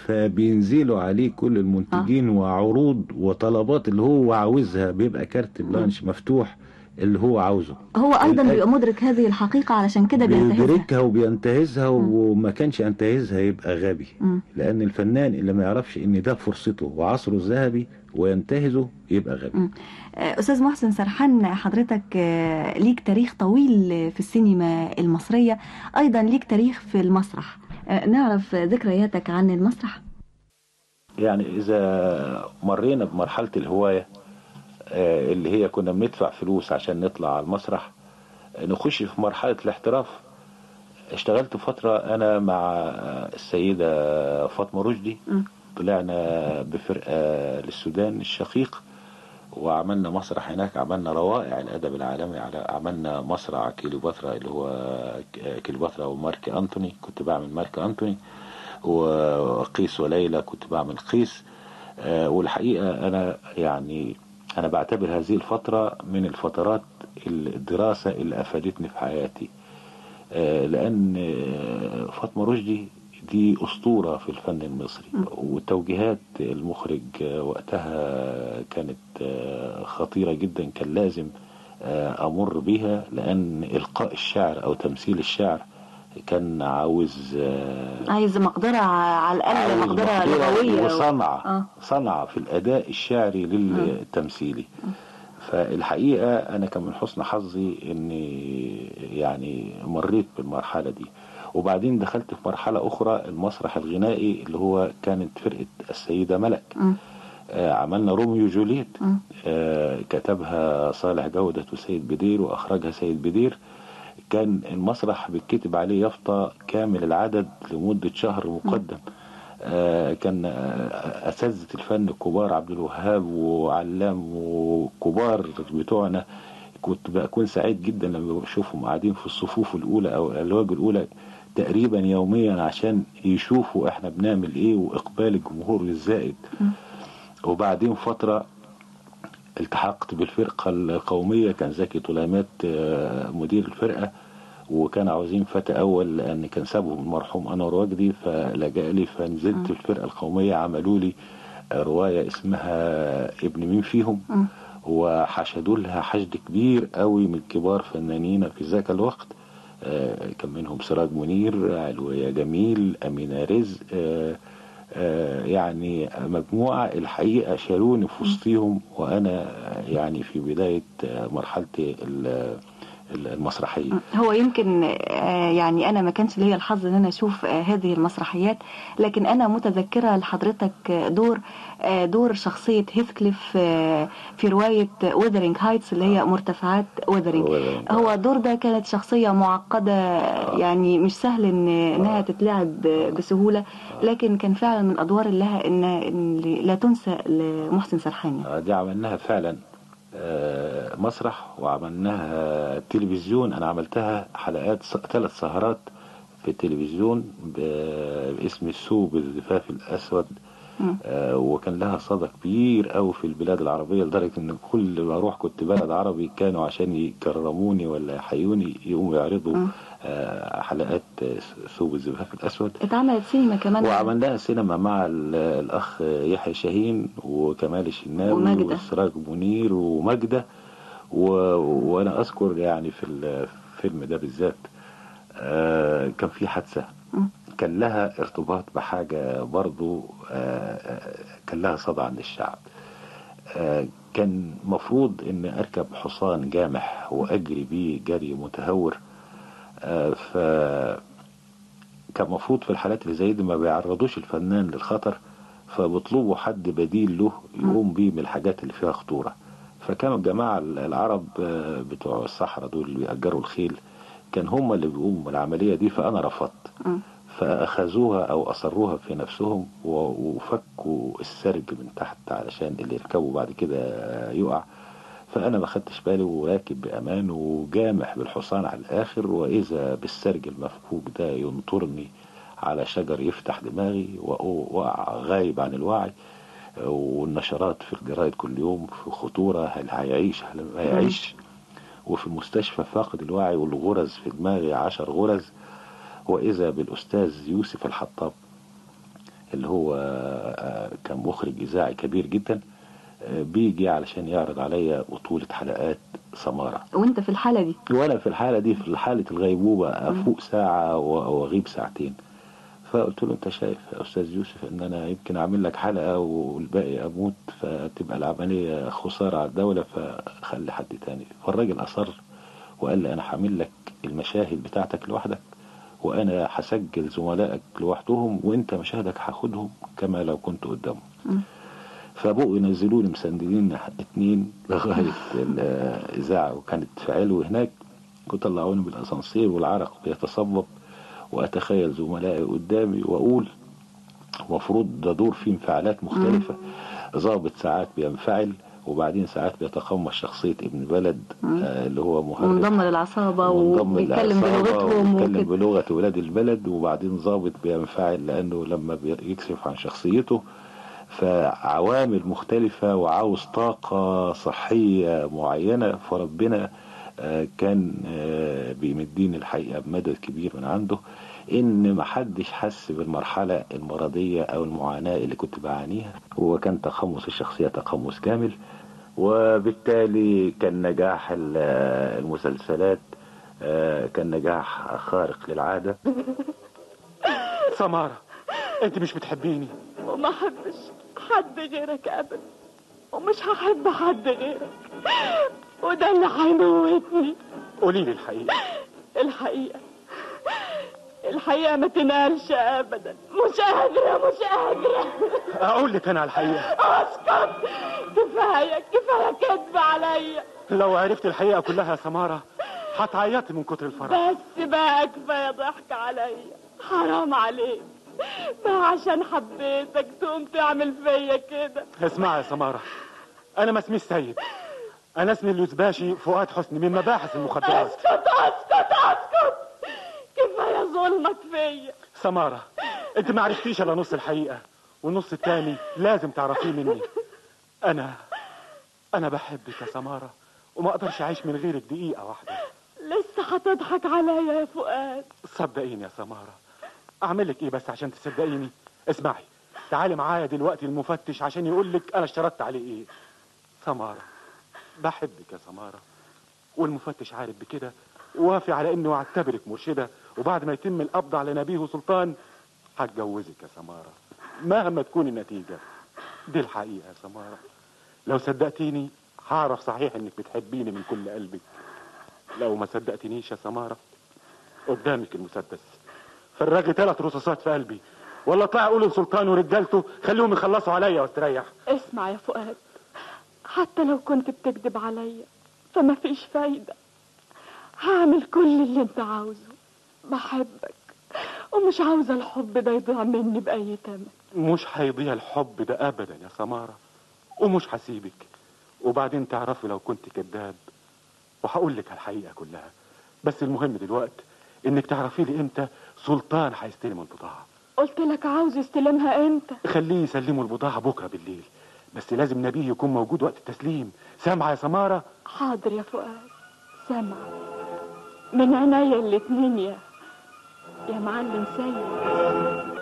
فبينزلوا عليه كل المنتجين وعروض وطلبات اللي هو عاوزها بيبقى كارت بلانش مفتوح اللي هو عاوزه هو ايضا الأ- بيبقى مدرك هذه الحقيقه علشان كده بينتهزها بيدركها وبينتهزها وما كانش ينتهزها يبقى غبي مم. لان الفنان اللي ما يعرفش ان ده فرصته وعصره الذهبي وينتهزه يبقى غبي مم. آه، استاذ محسن سرحان حضرتك آه، ليك تاريخ طويل في السينما المصريه ايضا ليك تاريخ في المسرح آه، نعرف ذكرياتك عن المسرح يعني اذا مرينا بمرحله الهوايه آه، اللي هي كنا بندفع فلوس عشان نطلع على المسرح آه، نخش في مرحله الاحتراف اشتغلت فتره انا مع السيده فاطمه رشدي مم. طلعنا بفرقه للسودان الشقيق وعملنا مسرح هناك عملنا روائع الادب العالمي على عملنا مسرح كيلوباترا اللي هو ك- كيلوباترا ومارك انتوني كنت بعمل مارك انتوني وقيس وليلى كنت بعمل قيس آه، والحقيقه انا يعني انا بعتبر هذه الفتره من الفترات الدراسه اللي افادتني في حياتي آه، لان آه، فاطمه رشدي دي اسطوره في الفن المصري وتوجيهات المخرج آه، وقتها كانت آه، خطيره جدا كان لازم آه، امر بيها لان القاء الشعر او تمثيل الشعر كان عاوز آه، عايز مقدره على الاقل عاوز مقدره مقدرة لغويه وصنعة آه. صنعة في الأداء الشعري للتمثيلي فالحقيقة أنا كان من حسن حظي إني يعني مريت بالمرحلة دي وبعدين دخلت في مرحلة أخرى المسرح الغنائي اللي هو كانت فرقة السيدة ملك مم. آه عملنا روميو جولييت مم. آه كتبها صالح جودة وسيد بدير وأخرجها سيد بدير كان المسرح بيتكتب عليه يافطة كامل العدد لمدة شهر مقدم آه كان آه أساتذة الفن الكبار عبد الوهاب وعلام وكبار بتوعنا كنت بكون سعيد جدا لما بشوفهم قاعدين في الصفوف الاولى او الالواج الاولى تقريبا يوميا عشان يشوفوا احنا بنعمل ايه واقبال الجمهور الزائد وبعدين فتره التحقت بالفرقه القوميه كان زكي طليمات آه، مدير الفرقه وكان عاوزين فتى اول لان كان سابهم المرحوم انور وجدي فلجأ لي فنزلت الفرقه القوميه عملوا لي روايه اسمها ابن مين فيهم مم. وحشدوا لها حشد كبير قوي من كبار فنانين في ذاك الوقت آه، كان منهم سراج منير علوية جميل أمينة رزق آه، آه، يعني مجموعة الحقيقة شالوني في وسطهم وأنا يعني في بداية آه، مرحلتي ال- ال- المسرحية هو يمكن آه، يعني انا ما كانش ليا الحظ ان انا اشوف آه، هذه المسرحيات لكن انا متذكره لحضرتك آه، دور آه، دور شخصيه هيثكليف آه، في روايه وذرينج هايتس اللي هي مرتفعات وذرينج Wuthering. هو الدور ده كانت شخصيه معقده يعني مش سهل ان انها تتلعب بسهوله لكن كان فعلا من الادوار اللي لها ان إن لا تنسى لمحسن سرحاني آه، دي عملناها فعلا آه، مسرح وعملناها تلفزيون انا عملتها حلقات ثلاث سهرات في التلفزيون ب- باسم السوق بالزفاف الاسود مم. آه، وكان لها صدى كبير قوي في البلاد العربيه لدرجه ان كل ما اروح كنت بلد عربي كانوا عشان يكرموني ولا يحيوني يقوموا يعرضوا مم. آه، حلقات سوق الزفاف الاسود اتعملت سينما كمان وعملناها سينما مع ال- الأخ يحيى شاهين وكمال الشناوي وماجدة. وإسراج منير وماجدة و... وأنا أذكر يعني في الفيلم ده بالذات آه، كان في حادثة مم. كان لها ارتباط بحاجة برضو آه، آه، كان لها صدى عند الشعب آه، كان مفروض ان اركب حصان جامح واجري بيه جري متهور آه، ف كان مفروض في الحالات اللي زي دي ما بيعرضوش الفنان للخطر فبيطلبوا حد بديل له يقوم بيه من الحاجات اللي فيها خطورة فكانوا الجماعة العرب آه، بتوع الصحراء دول اللي بيأجروا الخيل كان هم اللي بيقوموا بالعملية دي فأنا رفضت مم. فأخذوها أو أصروها في نفسهم و- وفكوا السرج من تحت علشان اللي يركبوا بعد كده يقع فأنا ما خدتش بالي وراكب بأمان وجامح بالحصان على الآخر وإذا بالسرج المفكوك ده ينطرني على شجر يفتح دماغي وأقع غايب عن الوعي والنشرات في الجرايد كل يوم في خطورة هل هيعيش هل ما يعيش وفي المستشفى فاقد الوعي والغرز في دماغي عشر غرز وإذا بالأستاذ يوسف الحطاب اللي هو آه، كان مخرج إذاعي كبير جدا آه، بيجي علشان يعرض عليا بطولة حلقات سمارة وانت في الحاله دي وأنا في الحالة دي في حالة الغيبوبة أفوق ساعة و- وأغيب ساعتين فقلت له أنت شايف يا أستاذ يوسف إن أنا يمكن أعمل لك حلقة والباقي أموت فتبقى العملية خسارة على الدولة فخلي حد تاني فالراجل أصر وقال لي أنا هعمل لك المشاهد بتاعتك لوحدك وأنا هسجل زملائك لوحدهم وأنت مشاهدك هاخدهم كما لو كنت قدامهم مم. فبقوا ينزلوني مسندين اتنين لغاية الإذاعة وكانت في علو هناك وطلعوني بالأسانسير والعرق بيتصبب وأتخيل زملائي قدامي وأقول المفروض ده دور فيه انفعالات مختلفة ضابط ساعات بينفعل وبعدين ساعات بيتقمص شخصية ابن بلد آه اللي هو مهرب ومنضم للعصابه ومنضم وبيتكلم للعصابة بلغتهم وبيتكلم وكده بلغة ولاد البلد وبعدين ضابط بينفعل لأنه لما بيكشف عن شخصيته فعوامل مختلفة وعاوز طاقة صحية معينة فربنا آه، كان آه، بيمديني الحقيقة بمدد كبير من عنده ان محدش حس بالمرحلة المرضية او المعاناة اللي كنت بعانيها وكان تقمص الشخصية تقمص كامل وبالتالي كان نجاح ال- المسلسلات آه، كان نجاح خارق للعادة سمارة انت مش بتحبيني وما احبش حد غيرك ابدا ومش هحب حد غيرك وده اللي هيموتني قولي لي الحقيقة الحقيقة الحقيقة ما تنالش ابدا مش قادرة مش قادرة اقول لك انا على الحقيقة اسكت كفاية كفاية كذب عليا لو عرفت الحقيقة كلها يا سمارة هتعيطي من كتر الفرح بس بقى كفاية ضحك عليا حرام عليك ما عشان حبيتك تقوم تعمل فيا كده اسمعي يا سمارة انا ما اسمي السيد انا اسمي اليوزباشي فؤاد حسني من مباحث المخدرات اسكت اسكت اسكت كفايه ظلمك فيا سمارة انت ما عرفتيش الا نص الحقيقة والنص التاني لازم تعرفيه مني انا انا بحبك يا سمارة وما اقدرش اعيش من غيرك دقيقة واحدة لسه هتضحك عليا يا فؤاد صدقيني يا سمارة اعمل لك ايه بس عشان تصدقيني اسمعي تعالي معايا دلوقتي المفتش عشان يقول لك انا اشترطت عليه ايه سمارة بحبك يا سمارة والمفتش عارف بكده ووافي على انه اعتبرك مرشدة وبعد ما يتم القبض على نبيه سلطان هتجوزك يا سمارة مهما تكون النتيجة دي الحقيقة يا سمارة لو صدقتيني هعرف صحيح انك بتحبيني من كل قلبك لو ما صدقتنيش يا سمارة قدامك المسدس فرغي ثلاث رصاصات في قلبي ولا اطلعي قولي لسلطان ورجالته خليهم يخلصوا عليا واستريح اسمع يا فؤاد حتى لو كنت بتكذب عليا فما فيش فايدة هعمل كل اللي انت عاوزه بحبك ومش عاوزة الحب ده يضيع مني بأي تمن مش هيضيع الحب ده ابدا يا سمارة ومش هسيبك وبعدين تعرفي لو كنت كذاب وهقول لك الحقيقة كلها بس المهم دلوقتي انك تعرفي لي امتى سلطان هيستلم البضاعة قلت لك عاوز يستلمها امتى خليه يسلموا البضاعة بكرة بالليل بس لازم نبيه يكون موجود وقت التسليم سامعة يا سمارة حاضر يا فؤاد سامع من عينيا الاتنين يا يا معلم سيد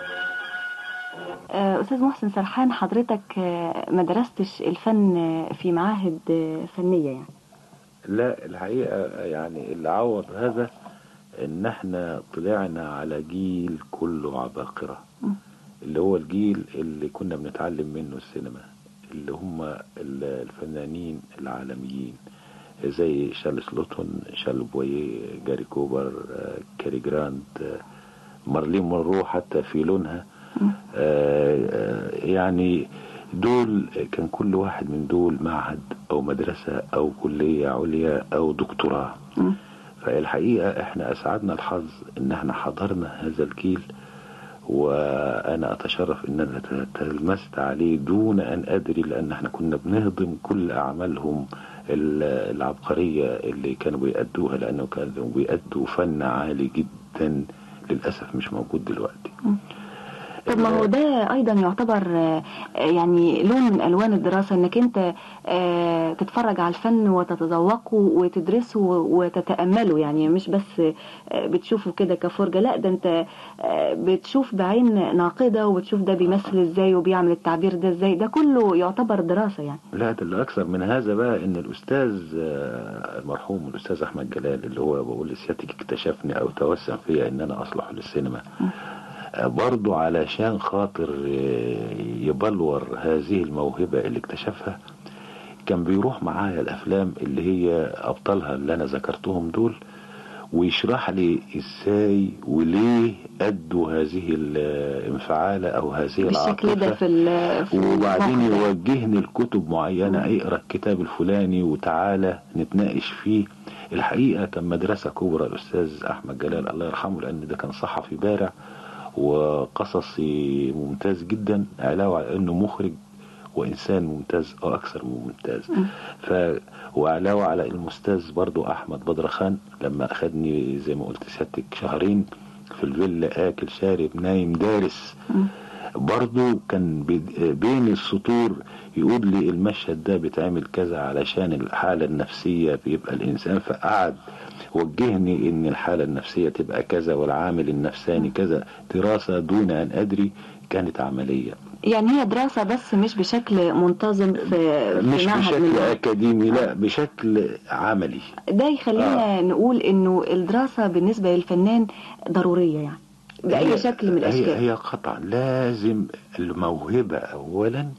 آه، أستاذ محسن سرحان حضرتك آه، ما درستش الفن آه، في معاهد آه، فنية يعني لا الحقيقة يعني اللي عوض هذا ان احنا طلعنا على جيل كله عباقرة اللي هو الجيل اللي كنا بنتعلم منه السينما اللي هم ال- الفنانين العالميين زي شارلز لوتون شارل بويه جاري كوبر آه، كاري جراند آه، مارلين مونرو حتى في لونها آه، آه، يعني دول كان كل واحد من دول معهد او مدرسة او كلية عليا او دكتوراه فالحقيقة احنا اسعدنا الحظ ان احنا حضرنا هذا الجيل وانا اتشرف ان انا تلمست عليه دون ان ادري لان احنا كنا بنهضم كل اعمالهم ال- العبقرية اللي كانوا بيأدوها لانه كانوا بيأدوا فن عالي جدا للاسف مش موجود دلوقتي طب ما هو ده ايضا يعتبر آه، يعني لون من الوان الدراسه انك انت آه، تتفرج على الفن وتتذوقه وتدرسه وتتامله يعني مش بس آه، بتشوفه كده كفرجه لا ده انت آه، بتشوف بعين ناقده وبتشوف ده بيمثل ازاي وبيعمل التعبير ده ازاي ده كله يعتبر دراسه يعني لا ده اللي اكثر من هذا بقى ان الاستاذ آه، المرحوم الاستاذ احمد جلال اللي هو بقول لسيادتك اكتشفني او توسم فيا ان انا اصلح للسينما آه، برضو علشان خاطر آه، يبلور هذه الموهبة اللي اكتشفها كان بيروح معايا الافلام اللي هي ابطالها اللي انا ذكرتهم دول ويشرح لي ازاي وليه ادوا هذه الانفعالة او هذه بالشكل ده العاطفة في ال- في وبعدين الموقف ده. يوجهني لكتب معينة اقرا الكتاب الفلاني وتعالى نتناقش فيه الحقيقة كان مدرسة كبرى الأستاذ أحمد جلال الله يرحمه لأن ده كان صحفي بارع وقصصي ممتاز جدا علاوة على أنه مخرج وإنسان ممتاز أو أكثر من ممتاز ف وعلاوة على المستاذ برضو أحمد بدرخان لما أخدني زي ما قلت سيادتك شهرين في الفيلا آكل شارب نايم دارس برضو كان بي- بين السطور يقول لي المشهد ده بيتعمل كذا علشان الحالة النفسية بيبقى الإنسان فقعد وجهني ان الحالة النفسية تبقى كذا والعامل النفساني كذا دراسة دون ان ادري كانت عملية يعني هي دراسه بس مش بشكل منتظم في في مش معهد بشكل من اكاديمي لا بشكل عملي ده يخلينا نقول انه الدراسة بالنسبة للفنان ضرورية يعني بأي هي- شكل من هي, الأشكال هي قطعا لازم الموهبة اولا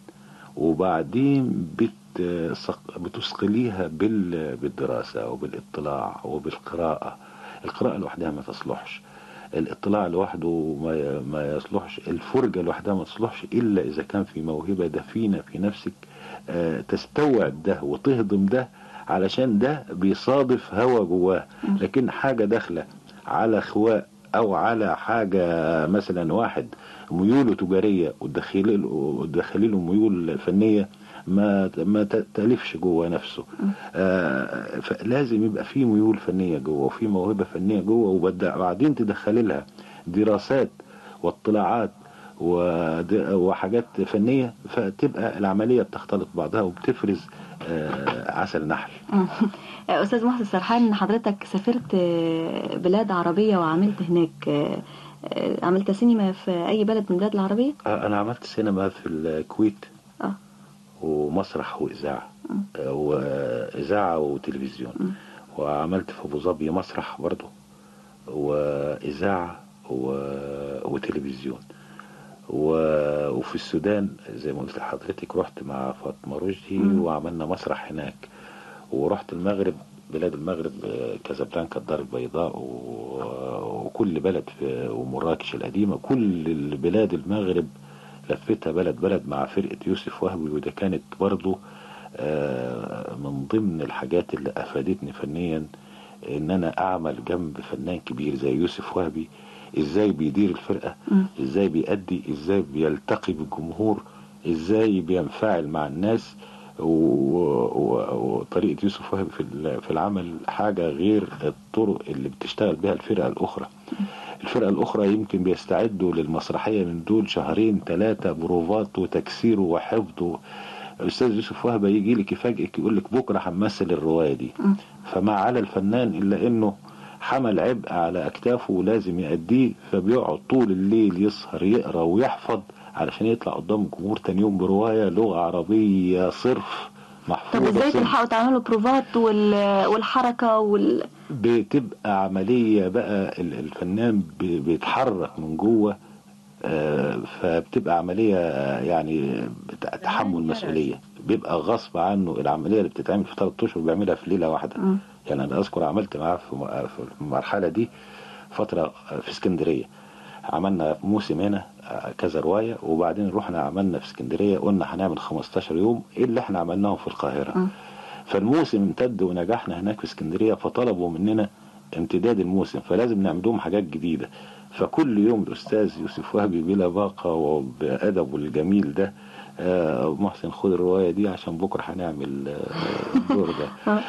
وبعدين بتسق- بتثقليها بال- بالدراسة وبالاطلاع وبالقراءة القراءة لوحدها ما تصلحش الاطلاع لوحده ما ما يصلحش الفرجة لوحدها ما تصلحش إلا إذا كان في موهبة دفينة في نفسك آه، تستوعب ده وتهضم ده علشان ده بيصادف هوا جواه لكن حاجة داخلة على خواء أو على حاجة مثلا واحد ميوله تجارية وتدخلي له وتدخلي له ميول فنية ما ما ت- تألفش جوه نفسه آه فلازم يبقى في ميول فنية جوه وفي موهبة فنية جوه وبدأ بعدين تدخلي لها دراسات واطلاعات ود- وحاجات فنية فتبقى العملية بتختلط بعضها وبتفرز آه عسل نحل أستاذ محسن سرحان حضرتك سافرت آه، بلاد عربية وعملت هناك آه، آه، عملت سينما في أي بلد من البلاد العربية؟ آه، أنا عملت سينما في الكويت آه. ومسرح وإذاعة آه، وإذاعة وتلفزيون وعملت في أبو ظبي مسرح برضه وإذاعة و- وتلفزيون و- وفي السودان زي ما قلت لحضرتك رحت مع فاطمة رشدي وعملنا مسرح هناك ورحت المغرب بلاد المغرب آه، كازابلانكا الدار البيضاء و- وكل بلد في ومراكش القديمة كل البلاد المغرب لفتها بلد بلد مع فرقة يوسف وهبي وده كانت برضو آه، من ضمن الحاجات اللي أفادتني فنيا إن أنا أعمل جنب فنان كبير زي يوسف وهبي إزاي بيدير الفرقة إزاي بيأدي إزاي بيلتقي بالجمهور إزاي بينفعل مع الناس و- و- وطريقة يوسف وهبي في ال- في العمل حاجة غير الطرق اللي بتشتغل بها الفرقة الأخرى الفرقة الأخرى يمكن بيستعدوا للمسرحية من دول شهرين ثلاثة بروفات وتكسير وحفظ الأستاذ يوسف وهبة يجي لك يفاجئك يقول لك بكرة همثل الرواية دي فما على الفنان إلا إنه حمل عبء على أكتافه ولازم يأديه فبيقعد طول الليل يسهر يقرأ ويحفظ علشان يطلع قدام الجمهور تاني يوم برواية لغة عربية صرف طب محفوظة ازاي صرف. تلحقوا تعملوا بروفات وال- والحركة وال بتبقى عملية بقى ال- الفنان ب- بيتحرك من جوه آه، فبتبقى عملية آه، يعني بت- تحمل مسؤولية بيبقى غصب عنه العملية اللي بتتعمل في ثلاث أشهر بيعملها في ليلة واحدة يعني أنا أذكر عملت معاه في م- في المرحلة دي فترة في اسكندرية عملنا موسم هنا آه، كذا رواية وبعدين رحنا عملنا في اسكندرية قلنا هنعمل 15 يوم ايه اللي احنا عملناه في القاهرة فالموسم امتد ونجحنا هناك في اسكندرية فطلبوا مننا امتداد الموسم فلازم نعمل لهم حاجات جديدة فكل يوم الأستاذ يوسف وهبي بلا باقة وبأدبه الجميل ده آه، محسن خد الرواية دي عشان بكرة هنعمل آه، الدور ده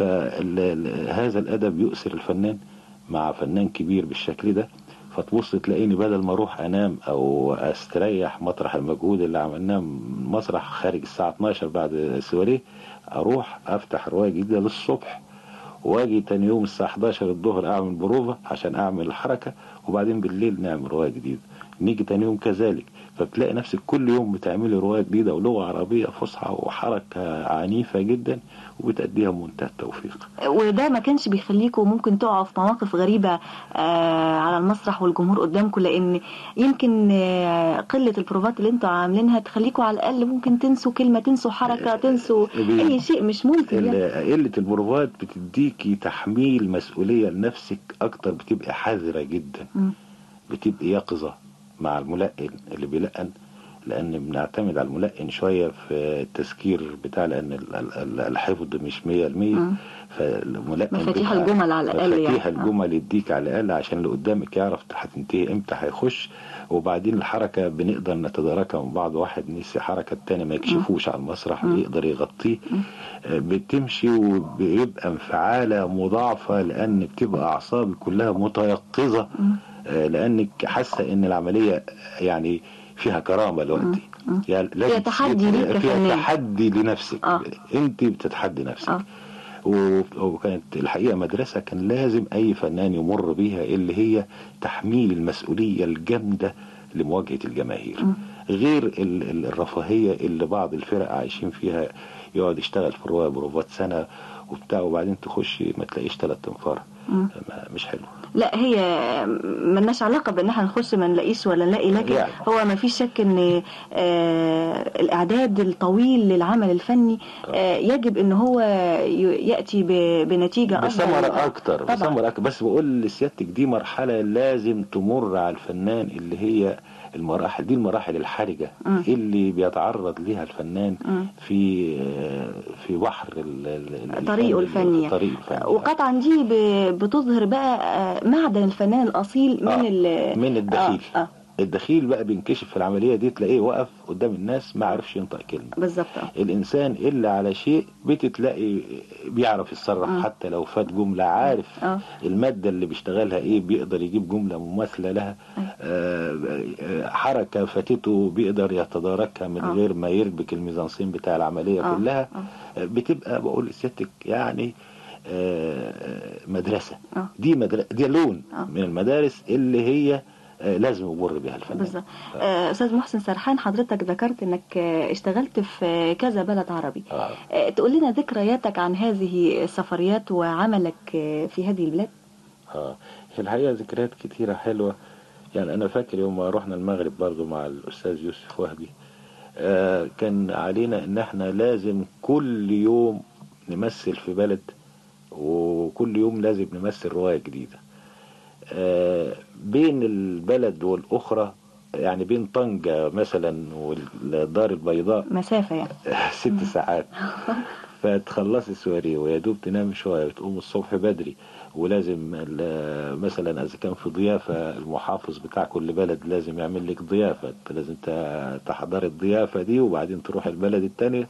فهذا الأدب يؤثر الفنان مع فنان كبير بالشكل ده فتبص تلاقيني بدل ما اروح انام او استريح مطرح المجهود اللي عملناه مسرح خارج الساعة 12 بعد السواريه اروح افتح رواية جديدة للصبح واجي تاني يوم الساعة 11 الظهر اعمل بروفة عشان اعمل الحركة وبعدين بالليل نعمل رواية جديدة نيجي تاني يوم كذلك فبتلاقي نفسك كل يوم بتعملي رواية جديدة ولغة عربية فصحى وحركة عنيفة جدا وبتأديها بمنتهى التوفيق وده ما كانش بيخليكم ممكن تقعوا في مواقف غريبة آه على المسرح والجمهور قدامكم لأن يمكن آه قلة البروفات اللي انتوا عاملينها تخليكم على الأقل ممكن تنسوا كلمة تنسوا حركة تنسوا بي- أي شيء مش ممكن يعني. ال- قلة البروفات بتديكي تحميل مسؤولية لنفسك أكتر بتبقى حذرة جدا مم. بتبقى يقظة مع الملقن اللي بيلقن لأن بنعتمد على الملقن شوية في التذكير بتاع لأن ال- ال- ال- الحفظ مش مية المية مم. فالملقن مفاتيح بيبقى- الجمل على الأقل يعني. مفاتيح آه. الجمل يديك على الأقل عشان اللي قدامك يعرف هتنتهي امتى هيخش وبعدين الحركة بنقدر نتداركها من بعض واحد نسي حركة التاني ما يكشفوش على المسرح يقدر يغطيه آه، بتمشي وبيبقى انفعالة مضاعفة لأن بتبقى أعصابك كلها متيقظة آه، لأنك حاسة إن العملية يعني فيها كرامة دلوقتي يعني لازم تحدي ليك فيها كفنان. تحدي لنفسك آه. انت بتتحدي نفسك آه. و- وكانت الحقيقة مدرسة كان لازم أي فنان يمر بيها اللي هي تحميل المسؤولية الجامدة لمواجهة الجماهير غير ال- ال- الرفاهية اللي بعض الفرق عايشين فيها يقعد يشتغل في الرواية بروفات سنة وبتاع وبعدين تخش ما تلاقيش تلات تنفار ما- مش حلو لا هي ملناش علاقة بان احنا نخش ما نلاقيش ولا نلاقي لكن يعني. هو ما فيش شك ان آه الاعداد الطويل للعمل الفني آه يجب ان هو ي- يأتي ب- بنتيجة افضل بثمرة أكتر طبعا بثمرة أكتر بس بقول لسيادتك دي مرحلة لازم تمر على الفنان اللي هي المراحل دي المراحل الحرجة مم. اللي بيتعرض ليها الفنان مم. في في بحر ال- ال- الفن- طريقه الفني طريق الفن وقطعا دي ب- بتظهر بقى آه، معدن الفنان الاصيل من آه، ال من الدخيل. آه آه الدخيل بقى بينكشف في العمليه دي تلاقيه وقف قدام الناس ما عرفش ينطق كلمه بالظبط آه. الانسان اللي على شيء بتتلاقي بيعرف يتصرف مم. حتى لو فات جمله عارف اه الماده اللي بيشتغلها ايه بيقدر يجيب جمله مماثله لها أيوة. آه، آه، حركه فاتته بيقدر يتداركها من آه. غير ما يربك الميزانسين بتاع العمليه آه. كلها آه. آه، بتبقى بقول لسيادتك يعني آه، آه، مدرسه آه. دي مدرسه دي لون آه. من المدارس اللي هي آه، لازم يمر بها الفنان بالظبط آه، استاذ محسن سرحان حضرتك ذكرت انك آه، اشتغلت في كذا بلد عربي آه. آه، تقول لنا ذكرياتك عن هذه السفريات وعملك آه، في هذه البلاد اه في الحقيقة ذكريات كتيرة حلوة يعني أنا فاكر يوم ما رحنا المغرب برضو مع الأستاذ يوسف وهبي آه كان علينا إن إحنا لازم كل يوم نمثل في بلد وكل يوم لازم نمثل رواية جديدة آه بين البلد والأخرى يعني بين طنجة مثلا والدار البيضاء مسافة يعني ست ساعات فتخلصي السواري ويا دوب تنام شويه وتقوم الصبح بدري ولازم ال- مثلا اذا كان في ضيافه المحافظ بتاع كل بلد لازم يعمل لك ضيافه أنت لازم ت- تحضري الضيافه دي وبعدين تروح البلد التانية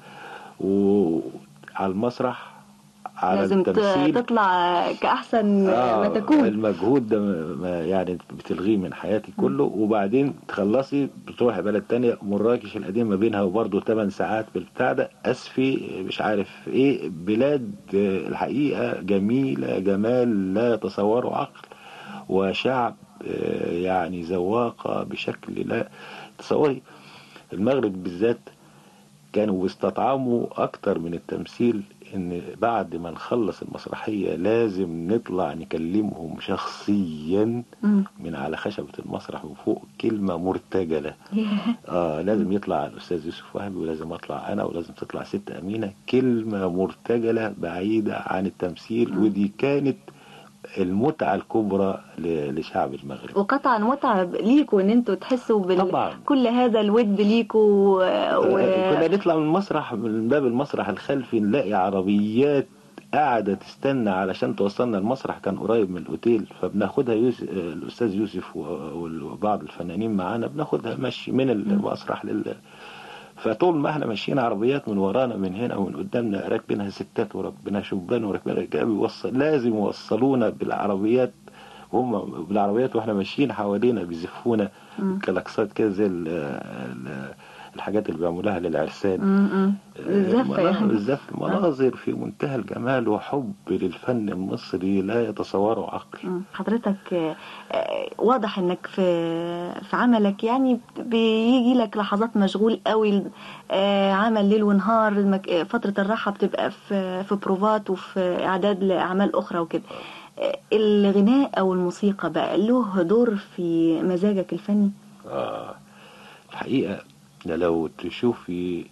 وعلى المسرح على لازم ت- التمثيل تطلع كأحسن ما تكون المجهود ده ما يعني بتلغيه من حياتي كله وبعدين تخلصي بتروح بلد تانية مراكش القديم ما بينها وبرضه 8 ساعات بالبتاع ده اسفي مش عارف ايه بلاد آه، الحقيقة جميلة جمال لا يتصوره عقل وشعب آه، يعني ذواقة بشكل لا تصوري المغرب بالذات كانوا بيستطعموا اكتر من التمثيل ان بعد ما نخلص المسرحية لازم نطلع نكلمهم شخصيا مم. من على خشبة المسرح وفوق كلمة مرتجلة اه لازم يطلع الاستاذ يوسف وهبي ولازم اطلع انا ولازم تطلع ست امينة كلمة مرتجلة بعيدة عن التمثيل ودي كانت المتعة الكبرى ل- لشعب المغرب وقطعا متعب ليكوا ان انتوا تحسوا طبعاً. بكل هذا الود ليكوا و... آه، كنا نطلع من المسرح من باب المسرح الخلفي نلاقي عربيات قاعدة تستنى علشان توصلنا المسرح كان قريب من الأوتيل فبناخدها يوسف آه، الأستاذ يوسف و- وبعض الفنانين معانا بناخدها مشي من المسرح لل فطول ما احنا ماشيين عربيات من ورانا من هنا ومن قدامنا راكبينها ستات وراكبينها شبان وراكبينها رجال بيوصل لازم يوصلونا بالعربيات وهم بالعربيات واحنا ماشيين حوالينا بيزفونا كلاكسات كده زي ال- ال- الحاجات اللي بيعملوها للعرسان م- م. الزفة مناظر- يعني الزف مناظر في منتهى الجمال وحب للفن المصري لا يتصوره عقل مم. حضرتك آه، آه، واضح انك في في عملك يعني بيجي لك لحظات مشغول قوي آه، عمل ليل ونهار المك... آه، فترة الراحة بتبقى في في بروفات وفي اعداد لاعمال اخرى وكده آه، الغناء او الموسيقى بقى له دور في مزاجك الفني آه الحقيقة ده لو تشوفي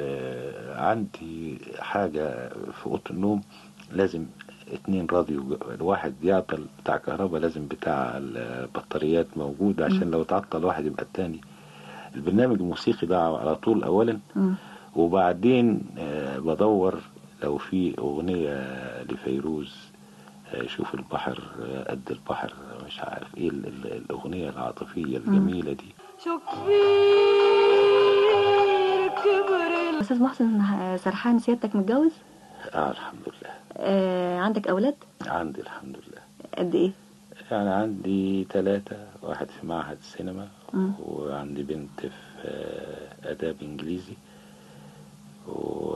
ال- عندي حاجة في أوضة النوم لازم اتنين راديو الواحد يعطل بتاع كهرباء لازم بتاع البطاريات موجود عشان لو تعطل واحد يبقى التاني البرنامج الموسيقي ده على طول أولا مم. وبعدين آه، بدور لو في أغنية لفيروز آه، شوف البحر آه، قد البحر مش عارف ايه ال- ال- الأغنية العاطفية الجميلة دي شو كبير كبر استاذ محسن آه، سرحان سيادتك متجوز آه الحمد لله آه، عندك اولاد عندي الحمد لله قد ايه يعني عندي ثلاثة واحد في معهد السينما مم. وعندي بنت في آه، آداب إنجليزي و...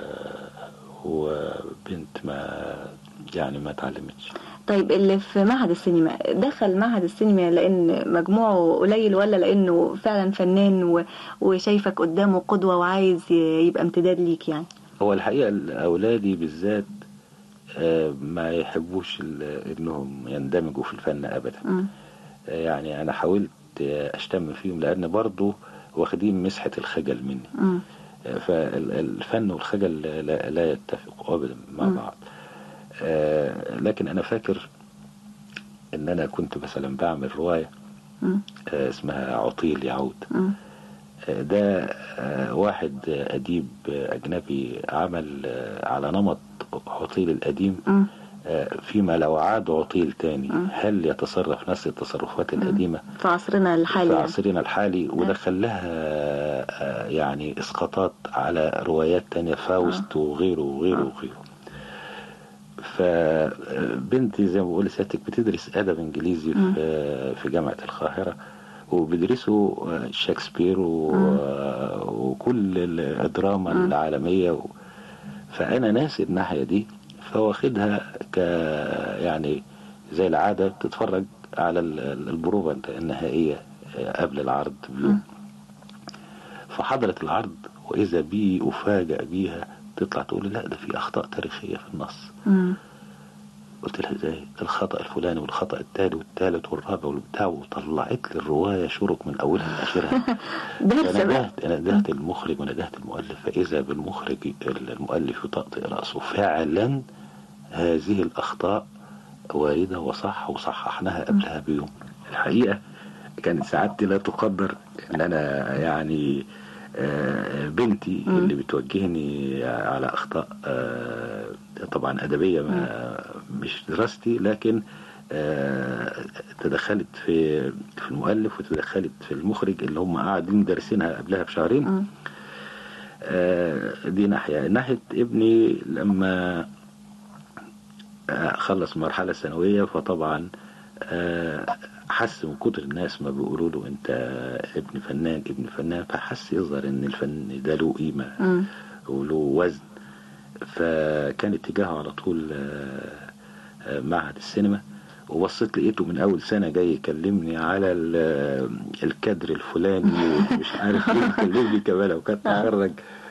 وبنت ما يعني ما اتعلمتش طيب اللي في معهد السينما دخل معهد السينما لان مجموعه قليل ولا لانه فعلا فنان و... وشايفك قدامه قدوة وعايز ي- يبقى امتداد ليك يعني هو الحقيقة أولادي بالذات آه، ما يحبوش ال- انهم يندمجوا في الفن ابدا مم. آه، يعني انا حاولت آه، اشتم فيهم لان برضو واخدين مسحة الخجل مني مم. فالفن والخجل لا, لا يتفقوا ابدا مع مم. بعض آه، لكن انا فاكر ان انا كنت مثلا بعمل رواية مم. آه، اسمها عطيل يعود مم. آه، ده آه، واحد آه، أديب آه، أجنبي عمل آه، على نمط عطيل القديم مم. آه، فيما لو عاد عطيل تاني هل يتصرف نفس التصرفات القديمة في عصرنا الحالي في يعني. عصرنا الحالي وده خلاها آه، يعني اسقاطات على روايات تانية فاوست وغيره وغيره وغيره فبنتي زي ما بقول لسيادتك بتدرس ادب انجليزي في في جامعه القاهره وبيدرسوا آه، شكسبير و... آه، وكل الدراما العالميه و... فانا ناسي الناحيه دي فواخدها ك يعني زي العاده بتتفرج على ال- ال- البروفه النهائيه آه، قبل العرض بيوم فحضرت العرض واذا بي افاجئ بيها تطلع تقول لي لا ده في اخطاء تاريخيه في النص مم. قلت لها ازاي الخطا الفلاني والخطا التالي والتالت والرابع والبتاع وطلعت لي الروايه شرك من اولها لاخرها درس بقى. فندهت ندهت المخرج وندهت المؤلف فاذا بالمخرج المؤلف يطأطئ راسه فعلا هذه الاخطاء وارده وصح وصححناها قبلها بيوم الحقيقه كانت سعادتي لا تقدر ان انا يعني آه، بنتي اللي بتوجهني على اخطاء آه، طبعا ادبيه ما مش دراستي لكن آه، تدخلت في في المؤلف وتدخلت في المخرج اللي هم قاعدين دارسينها قبلها بشهرين آه، دي ناحيه ناحيه ابني لما آه، خلص مرحله ثانويه فطبعا آه، حس من كتر الناس ما بيقولوا له انت ابن فنان ابن فنان فحس يظهر ان الفن ده له قيمه مم. وله وزن فكان اتجاهه على طول آه، آه، معهد السينما وبصيت لقيته من اول سنه جاي يكلمني على ال- الكادر الفلاني ومش عارف ايه يكلمني كمان لو كان تخرج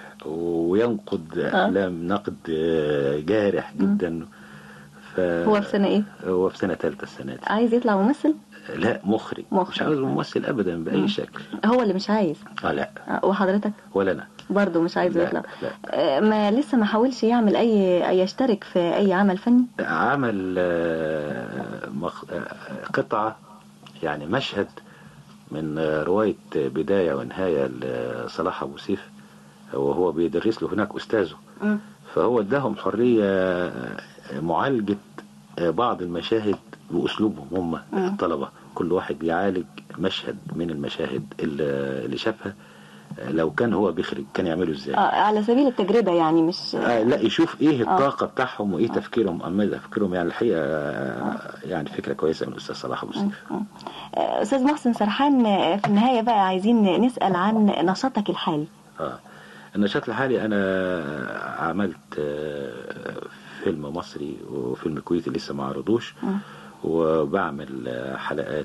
وينقد افلام نقد آه، جارح جدا ف هو في سنة ايه؟ هو في سنه ثالثه السنه دي عايز يطلع ممثل؟ لا مخرج, مخرج. مش عاوز ممثل ابدا باي شكل هو اللي مش عايز اه لا آه، وحضرتك ولا انا برضه مش عايز لا، يطلع لا. آه، ما لسه ما حاولش يعمل اي أي يشترك في اي عمل فني عمل آه، مخ- آه، قطعة يعني مشهد من آه، رواية بداية ونهاية لصلاح أبو سيف وهو بيدرس له هناك أستاذه فهو اداهم حرية آه، معالجة آه، بعض المشاهد بأسلوبهم هم الطلبة كل واحد بيعالج مشهد من المشاهد اللي اللي شافها آه، لو كان هو بيخرج كان يعمله ازاي آه، على سبيل التجربة يعني مش آه لا يشوف ايه الطاقة بتاعهم وايه تفكيرهم اما تفكيرهم يعني الحقيقة آه، يعني فكرة كويسة من الاستاذ صلاح ابو سيف آه، أستاذ محسن سرحان آه، في النهاية بقى عايزين نسأل عن نشاطك الحالي اه النشاط الحالي انا عملت آه، فيلم مصري وفيلم كويتي لسه ما عرضوش وبعمل آه، حلقات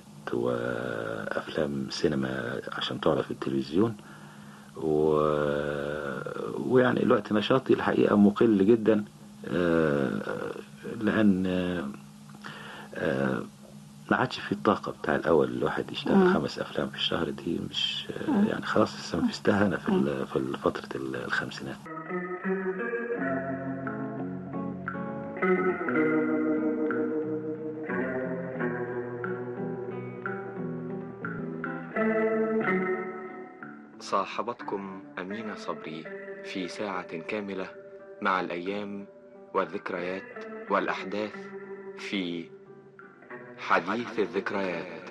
وافلام سينما عشان تعرض في التلفزيون و... ويعني الوقت نشاطي الحقيقة مقل جدا آه، لأن آه، ما عادش في الطاقة بتاع الأول الواحد يشتغل خمس أفلام في الشهر دي مش آه، يعني خلاص استنفذتها أنا في ال- في فترة ال- الخمسينات صاحبتكم أمينة صبري في ساعة كاملة مع الأيام والذكريات والأحداث في حديث الذكريات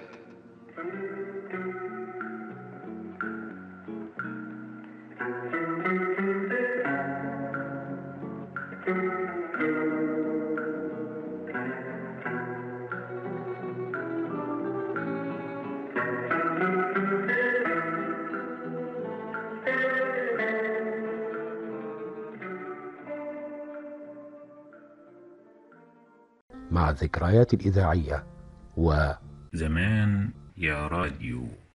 مع الذكريات الإذاعية و زمان يا راديو